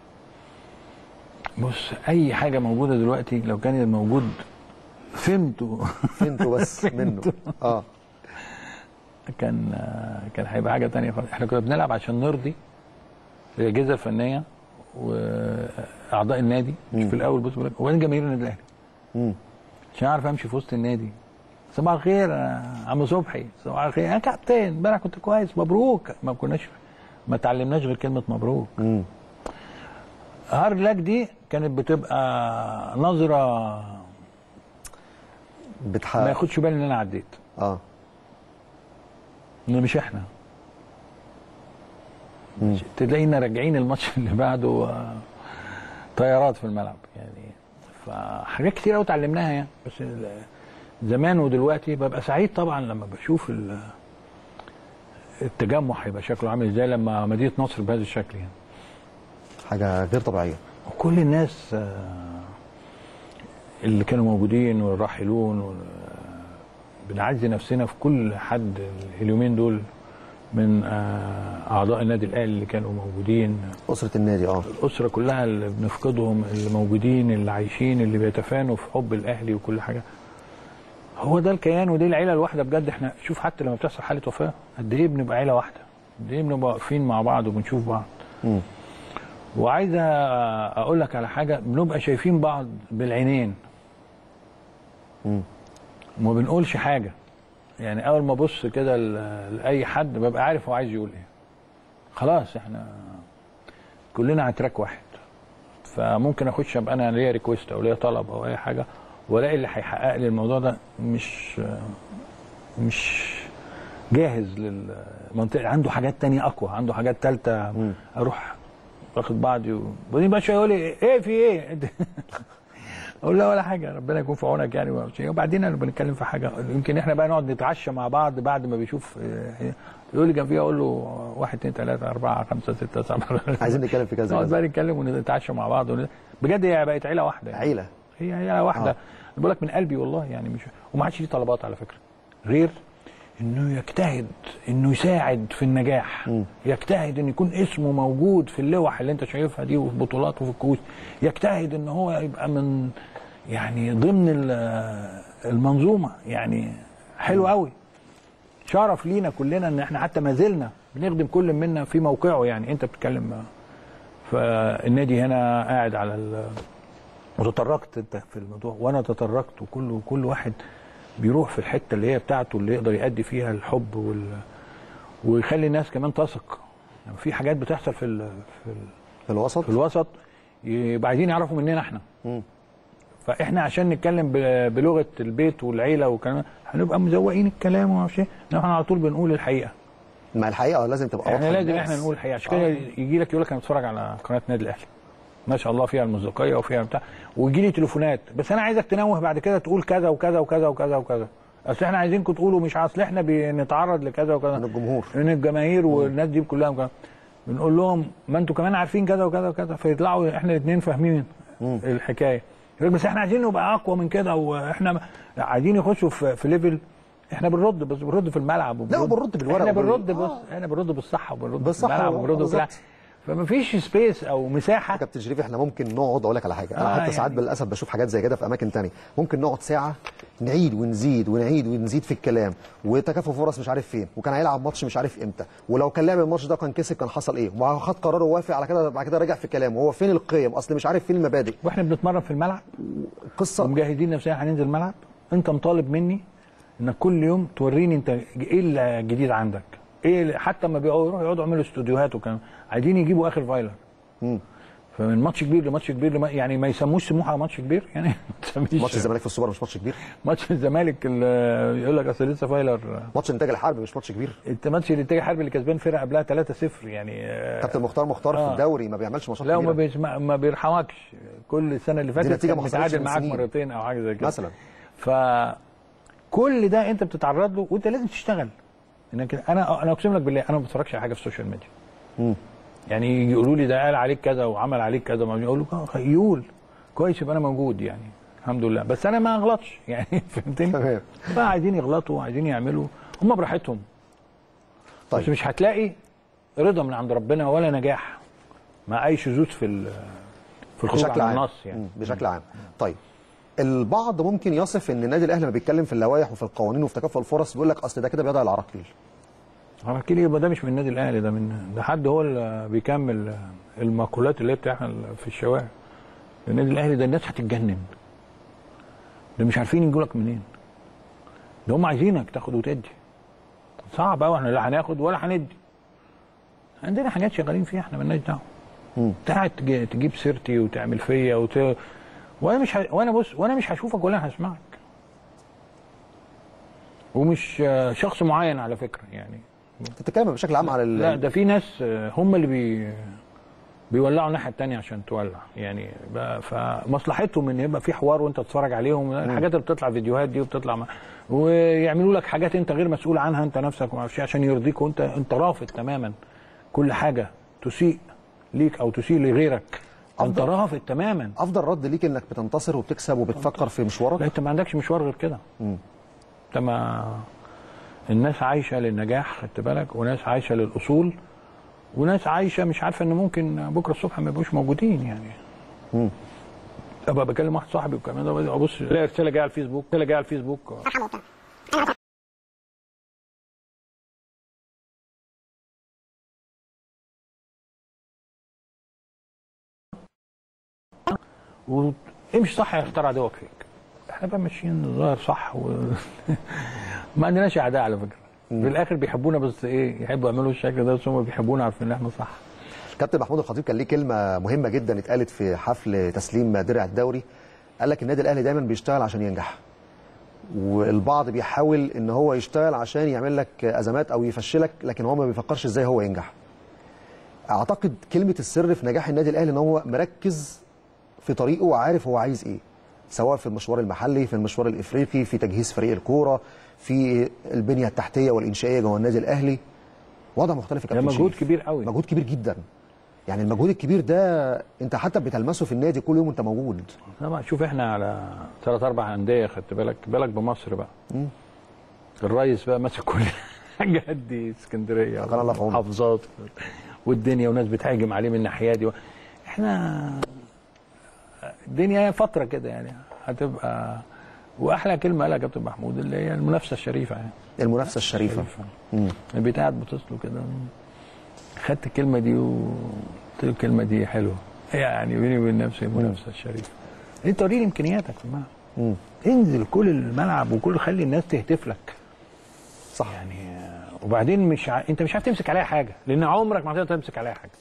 بص اي حاجه موجوده دلوقتي لو كان موجود فهمته فهمته بس منه اه كان كان هيبقى حاجه تانية خالص احنا كنا بنلعب عشان نرضي الاجهزه الفنيه واعضاء النادي مش في الاول بص بقول لك وبعدين جماهير النادي الاهلي مم. عشان اعرف امشي في وسط النادي صباح الخير يا عم صبحي صباح الخير يا كابتن امبارح كنت كويس مبروك ما كناش ما اتعلمناش غير كلمه مبروك مم. هارد لاك دي كانت بتبقى نظره ما بتحقق ياخدش بالي ان انا عديت اه ان مش احنا تلاقينا راجعين الماتش اللي بعده آه، طيارات في الملعب يعني فحاجات كتير قوي اتعلمناها يعني بس ال- زمان ودلوقتي ببقى سعيد طبعا لما بشوف ال- التجمع هيبقى شكله عامل ازاي لما مدينه نصر بهذا الشكل يعني حاجه غير طبيعيه وكل الناس آه، اللي كانوا موجودين والراحلون وال- بنعزي نفسنا في كل حد اليومين دول من آه، اعضاء النادي الاهلي اللي كانوا موجودين اسره النادي اه الاسره كلها اللي بنفقدهم اللي موجودين اللي عايشين اللي بيتفانوا في حب الاهلي وكل حاجه هو ده الكيان ودي العيله الواحده بجد احنا شوف حتى لما بتحصل حاله وفاه قد ايه بنبقى عيله واحده قد ايه بنبقى واقفين مع بعض وبنشوف بعض مم. وعايز اقول لك على حاجه بنبقى شايفين بعض بالعينين مم. وما بنقولش حاجه يعني اول ما ابص كده ل- لاي حد ببقى عارف هو عايز يقول ايه خلاص احنا كلنا على تراك واحد فممكن اخش ابقى انا ليا ريكويست او ليا طلب او اي حاجه والاقي اللي هيحقق لي الموضوع ده مش مش جاهز للمنطقه عنده حاجات تانية اقوى عنده حاجات ثالثه اروح واخد بعضي وبعدين بقى شويه يقول لي ايه في ايه اقول له ولا حاجه ربنا يكون في عونك يعني وما شيء. وبعدين انا بنتكلم في حاجه يمكن احنا بقى نقعد نتعشى مع بعض بعد ما بيشوف آه، يقول لي جنبيه اقول له واحد اثنين ثلاثه اربعه خمسه سته سبعه عايزين نتكلم في كذا نقعد كذا بقى نتكلم ونتعشى مع بعض ون... بجد هي بقت عيله واحده يعني. عيله هي عيله واحده آه. آه. بقول لك من قلبي والله يعني مش وما عادش ليه طلبات على فكره غير انه يجتهد انه يساعد في النجاح مم. يجتهد ان يكون اسمه موجود في اللوح اللي انت شايفها دي وفي بطولات وفي الكؤوس يجتهد ان هو يبقى من يعني ضمن ال- المنظومه يعني حلو قوي شرف لينا كلنا ان احنا حتى ما زلنا بنخدم كل منا في موقعه يعني انت بتتكلم فالنادي هنا قاعد على ال... وتطرقت انت في الموضوع وانا تطرقت وكل كل واحد بيروح في الحته اللي هي بتاعته اللي يقدر يأدي فيها الحب وال ويخلي الناس كمان تثق يعني في حاجات بتحصل في ال... في, ال... في الوسط في الوسط يبقى عايزين يعرفوا مننا احنا مم. فاحنا عشان نتكلم ب- بلغه البيت والعيله والكلام هنبقى مزوقين الكلام وما اعرفش ايه إنما احنا على طول بنقول الحقيقه مع الحقيقه لازم تبقى احنا واضحة لازم للناس. احنا نقول الحقيقه عشان كده آه. يجي لك يقول لك انا بتفرج على قناه النادي الاهلي ما شاء الله فيها المصداقيه وفيها بتاع ويجي لي تليفونات بس انا عايزك تنوه بعد كده تقول كذا وكذا وكذا وكذا وكذا اصل احنا عايزينكم تقولوا مش اصل احنا بنتعرض لكذا وكذا من الجمهور من الجماهير والناس دي كلها وكذا. بنقول لهم ما انتوا كمان عارفين كذا وكذا وكذا فيطلعوا احنا الاثنين فاهمين الحكايه يقول لك بس احنا عايزين نبقى اقوى من كده واحنا عايزين يخشوا في, في ليفل احنا بنرد بس بنرد في الملعب لا، وبنرد بالورق احنا وبال- بنرد بص آه. احنا بنرد بالصح وبنرد بالصح في الملعب والله، وبنرد في الع- بالظبط. فما فيش سبيس او مساحه كابتن شريف احنا ممكن نقعد اقول لك على حاجه انا آه حتى ساعات يعني. للاسف بشوف حاجات زي كده في اماكن تانية ممكن نقعد ساعه نعيد ونزيد ونعيد ونزيد في الكلام وتكافؤ فرص مش عارف فين وكان هيلعب ماتش مش عارف امتى ولو كان لعب الماتش ده كان كسب كان حصل ايه وخد قرار ووافق على كده بعد كده رجع في كلامه هو فين القيم اصل مش عارف فين المبادئ واحنا بنتمرن في الملعب قصه ومجهزين نفسنا هننزل الملعب انت مطالب مني انك كل يوم توريني انت ايه الجديد عندك ايه اللي- حتى لما بيقعدوا يروحوا يقعدوا يعملوا استوديوهات وكلام عايزين يجيبوا اخر فايلر مم. فمن ماتش كبير لماتش كبير لما يعني ما يسموش سموحه ماتش كبير يعني ما تسميش ماتش الزمالك في السوبر مش ماتش كبير ماتش الزمالك ال- يقول لك اصل لسه فايلر ماتش الانتاج الحربي مش ماتش كبير انت ماتش الانتاج الحربي اللي كسبان فرقه قبلها 3-0 يعني آه، كابتن مختار مختار في آه. الدوري ما بيعملش ماتشات لا وما كبيره بيسمع ما بيرحمكش كل السنه اللي فاتت نتيجة كان ما حصلتش متعادل من معاك سنين. مرتين او حاجه زي كده مثلا ف كل ده انت بتتعرض له وانت لازم تشتغل انك انا انا اقسم لك بالله انا ما بتفرجش على حاجه في السوشيال ميديا مم. يعني يجي يقولوا لي ده قال عليك كذا وعمل عليك كذا ما يقول له يقول كويس يبقى انا موجود يعني الحمد لله بس انا ما اغلطش يعني فهمتني تمام فعايزين يغلطوا عايزين يعملوا هم براحتهم طيب. بس طيب مش هتلاقي رضا من عند ربنا ولا نجاح مع اي شذوذ في ال- في الخروج بشكل عن عام النص يعني مم. بشكل عام طيب البعض ممكن يصف ان النادي الاهلي لما بيتكلم في اللوائح وفي القوانين وفي تكافؤ الفرص بيقول لك اصل ده كده بيضع العراقيل حكي لي يبقى ده مش من النادي الاهلي ده من ده حد هو اللي بيكمل المقولات اللي هي بتاعها في الشوارع النادي الاهلي ده الناس هتتجنن ده مش عارفين يجوا لك منين ده هم عايزينك تاخد وتدي صعب قوي احنا لا هناخد ولا هندي عندنا حاجات شغالين فيها احنا مالناش دعوه مم. انت قاعد تجي- تجيب سيرتي وتعمل فيا وت... وانا مش ه... وانا بص وانا مش هشوفك ولا هسمعك ومش آه، شخص معين على فكره يعني انت بتتكلم بشكل عام على ال- لا ده في ناس آه، هم اللي بي بيولعوا الناحيه الثانيه عشان تولع يعني بقى فمصلحتهم ان يبقى في حوار وانت تتفرج عليهم الحاجات اللي بتطلع فيديوهات دي وبتطلع ما ويعملوا لك حاجات انت غير مسؤول عنها انت نفسك وما اعرفش إيه عشان يرضيك وانت انت رافض تماما كل حاجه تسيء ليك او تسيء لغيرك انت أفضل- رافض تماما افضل رد ليك انك بتنتصر وبتكسب وبتفكر في لا مشوارك انت ما عندكش مشوار غير كده مم. انت ما الناس عايشه للنجاح خدت بالك وناس عايشه للاصول وناس عايشه مش عارفه ان ممكن بكره الصبح ما يبقوش موجودين يعني ابقى بكلم واحد صاحبي والكلام ده ابص الاقي رساله جايه على الفيسبوك رساله جايه على الفيسبوك وامشي صح يختار عدوك فيك احنا بقى ماشيين ظاهر صح و... ما عندناش اعداء على فكره في الاخر بيحبونا بس ايه يحبوا يعملوا الشكل ده بس هم بيحبونا عارفين ان احنا صح كابتن محمود الخطيب كان ليه كلمه مهمه جدا اتقالت في حفل تسليم درع الدوري قال لك النادي الاهلي دايما بيشتغل عشان ينجح والبعض بيحاول ان هو يشتغل عشان يعمل لك ازمات او يفشلك لكن هو ما بيفكرش ازاي هو ينجح اعتقد كلمه السر في نجاح النادي الاهلي ان هو مركز في طريقه وعارف هو عايز ايه سواء في المشوار المحلي في المشوار الافريقي في تجهيز فريق الكوره في البنيه التحتيه والانشائيه جوه النادي الاهلي وضع مختلف يا ده كابتن مجهود شريف. كبير قوي مجهود كبير جدا يعني المجهود الكبير ده انت حتى بتلمسه في النادي كل يوم انت موجود طبعا شوف احنا على ثلاث اربع انديه خدت بالك بالك بمصر بقى الريس بقى ماسك كل حاجات دي اسكندريه كان الله في عونه. محافظات والدنيا وناس بتهاجم عليه من الناحيه دي احنا الدنيا فتره كده يعني هتبقى واحلى كلمه قالها كابتن محمود اللي هي المنافسه الشريفه يعني المنافسه الشريفه مم. البيت قاعد بتصله كده خدت الكلمه دي وقلت له الكلمه دي حلوه يعني بيني وبين نفسي المنافسه الشريفه انت وريني امكانياتك في الملعب مم. انزل كل الملعب وكل خلي الناس تهتف لك صح يعني آه، وبعدين مش ع... انت مش عارف تمسك عليها حاجه لان عمرك ما هتقدر تمسك عليها حاجه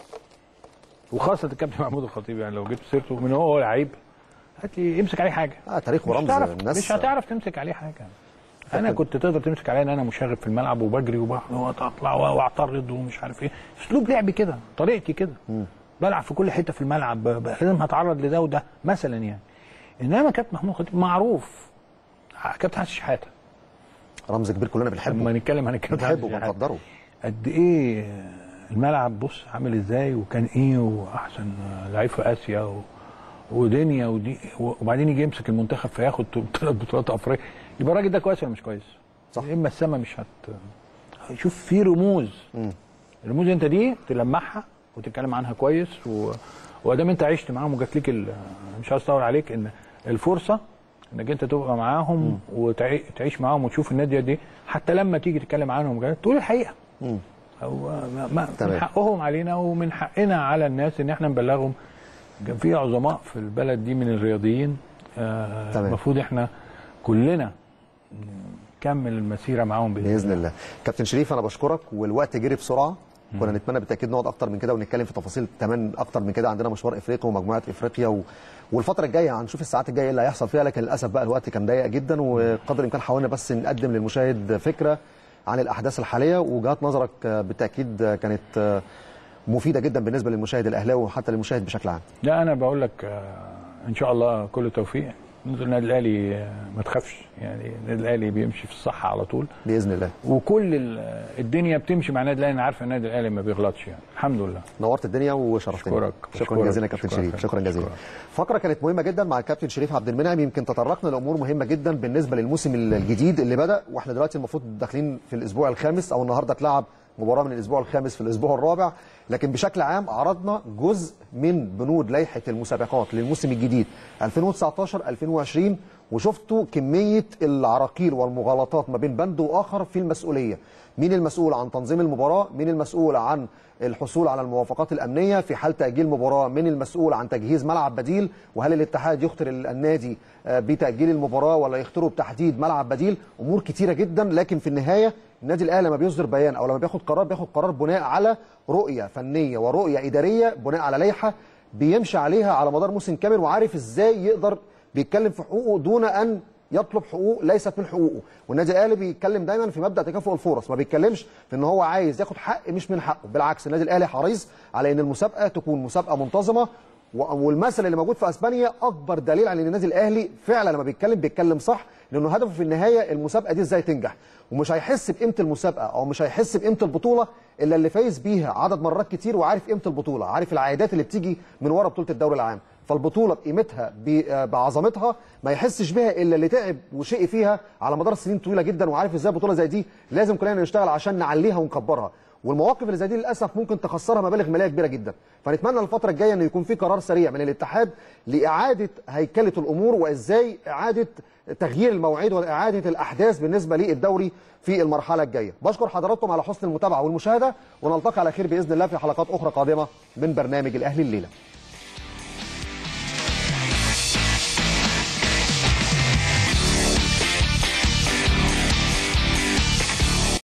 وخاصه الكابتن محمود الخطيب يعني لو جبت سيرته من هو لعيب هات لي امسك عليه حاجه اه تاريخ مش ورمز هتعرف الناس مش هتعرف تمسك عليه حاجه انا كنت تقدر تمسك عليا ان انا مشاغب في الملعب وبجري وبح- واطلع واعترض ومش عارف ايه اسلوب لعبي كده طريقتي كده بلعب في كل حته في الملعب ب- ب- لازم هتعرض لده وده مثلا يعني انما كابتن محمود خطيب معروف كابتن حسن شحاته رمز كبير كلنا بنحبه لما نتكلم عن الكابتن بنحبه حسن شحاتة. وبنقدره قد ايه الملعب بص عامل ازاي وكان ايه واحسن لعيب في اسيا و... ودنيا ودي وبعدين يجي يمسك المنتخب فياخد ثلاث بطولات افريقيا يبقى الراجل ده كويس ولا مش كويس؟ صح. اما السما مش هت شوف في رموز الرموز انت دي تلمعها وتتكلم عنها كويس و... وادام انت عشت معاهم وجات ليك ال... مش عايز اطول عليك ان الفرصه انك انت تبقى معاهم وتعيش معاهم وتشوف النادي دي حتى لما تيجي تتكلم عنهم كده تقول الحقيقه هو ما ما تمام. من حقهم علينا ومن حقنا على الناس ان احنا نبلغهم كان في عظماء في البلد دي من الرياضيين آه، تمام. المفروض احنا كلنا نكمل المسيره معاهم باذن باذن الله كابتن شريف انا بشكرك والوقت جري بسرعه كنا نتمنى بالتاكيد نقعد اكتر من كده ونتكلم في تفاصيل كمان اكتر من كده عندنا مشوار افريقيا ومجموعه افريقيا و... والفتره الجايه هنشوف الساعات الجايه إيه اللي هيحصل فيها لكن للاسف بقى الوقت كان ضيق جدا وقدر الامكان حاولنا بس نقدم للمشاهد فكره عن الاحداث الحاليه وجهات نظرك آه، بالتاكيد آه، كانت آه، مفيده جدا بالنسبه للمشاهد الاهلاوي وحتى للمشاهد بشكل عام لا انا بقول لك آه، ان شاء الله كل توفيق نزل النادي الاهلي آه، ما تخافش يعني النادي الاهلي بيمشي في الصح على طول باذن الله وكل ال- الدنيا بتمشي مع النادي الاهلي انا عارف النادي الاهلي ما بيغلطش يعني الحمد لله نورت الدنيا وشرفتني أشكرك. شكرا أشكرك. جزيلا كابتن أشكرك. شريف شكرا جزيلا أشكرك. فقره كانت مهمه جدا مع الكابتن شريف عبد المنعم يمكن تطرقنا لامور مهمه جدا بالنسبه للموسم الجديد اللي بدا واحنا دلوقتي المفروض داخلين في الاسبوع الخامس او النهارده اتلعب مباراه من الاسبوع الخامس في الاسبوع الرابع لكن بشكل عام عرضنا جزء من بنود لائحه المسابقات للموسم الجديد 2019 2020 وشفتوا كميه العراقيل والمغالطات ما بين بند واخر في المسؤوليه مين المسؤول عن تنظيم المباراه مين المسؤول عن الحصول على الموافقات الامنيه في حال تاجيل مباراه من المسؤول عن تجهيز ملعب بديل وهل الاتحاد يخطر النادي آه، بتاجيل المباراه ولا يخطره بتحديد ملعب بديل امور كتيره جدا لكن في النهايه النادي الاهلي لما بيصدر بيان او لما بياخد قرار بياخد قرار بناء على رؤيه فنيه ورؤيه اداريه بناء على لائحه بيمشي عليها على مدار موسم كامل وعارف ازاي يقدر بيتكلم في حقوقه دون ان يطلب حقوق ليست من حقوقه والنادي الاهلي بيتكلم دايما في مبدا تكافؤ الفرص ما بيتكلمش في ان هو عايز ياخد حق مش من حقه بالعكس النادي الاهلي حريص على ان المسابقه تكون مسابقه منتظمه و- والمثل اللي موجود في اسبانيا اكبر دليل على ان النادي الاهلي فعلا لما بيتكلم بيتكلم صح لانه هدفه في النهايه المسابقه دي ازاي تنجح ومش هيحس بقيمه المسابقه او مش هيحس بقيمه البطوله الا اللي فايز بيها عدد مرات كتير وعارف قيمه البطوله عارف العائدات اللي بتيجي من ورا بطوله الدوري العام فالبطوله بقيمتها ب- بعظمتها ما يحسش بها الا اللي تعب وشقي فيها على مدار سنين طويله جدا وعارف ازاي بطوله زي دي لازم كلنا نشتغل عشان نعليها ونكبرها والمواقف اللي زي دي للاسف ممكن تخسرها مبالغ ماليه كبيره جدا فنتمنى الفتره الجايه انه يكون في قرار سريع من الاتحاد لاعاده هيكله الامور وازاي اعاده تغيير المواعيد واعاده الاحداث بالنسبه للدوري في المرحله الجايه بشكر حضراتكم على حسن المتابعه والمشاهده ونلتقي على خير باذن الله في حلقات اخرى قادمه من برنامج الاهلي الليله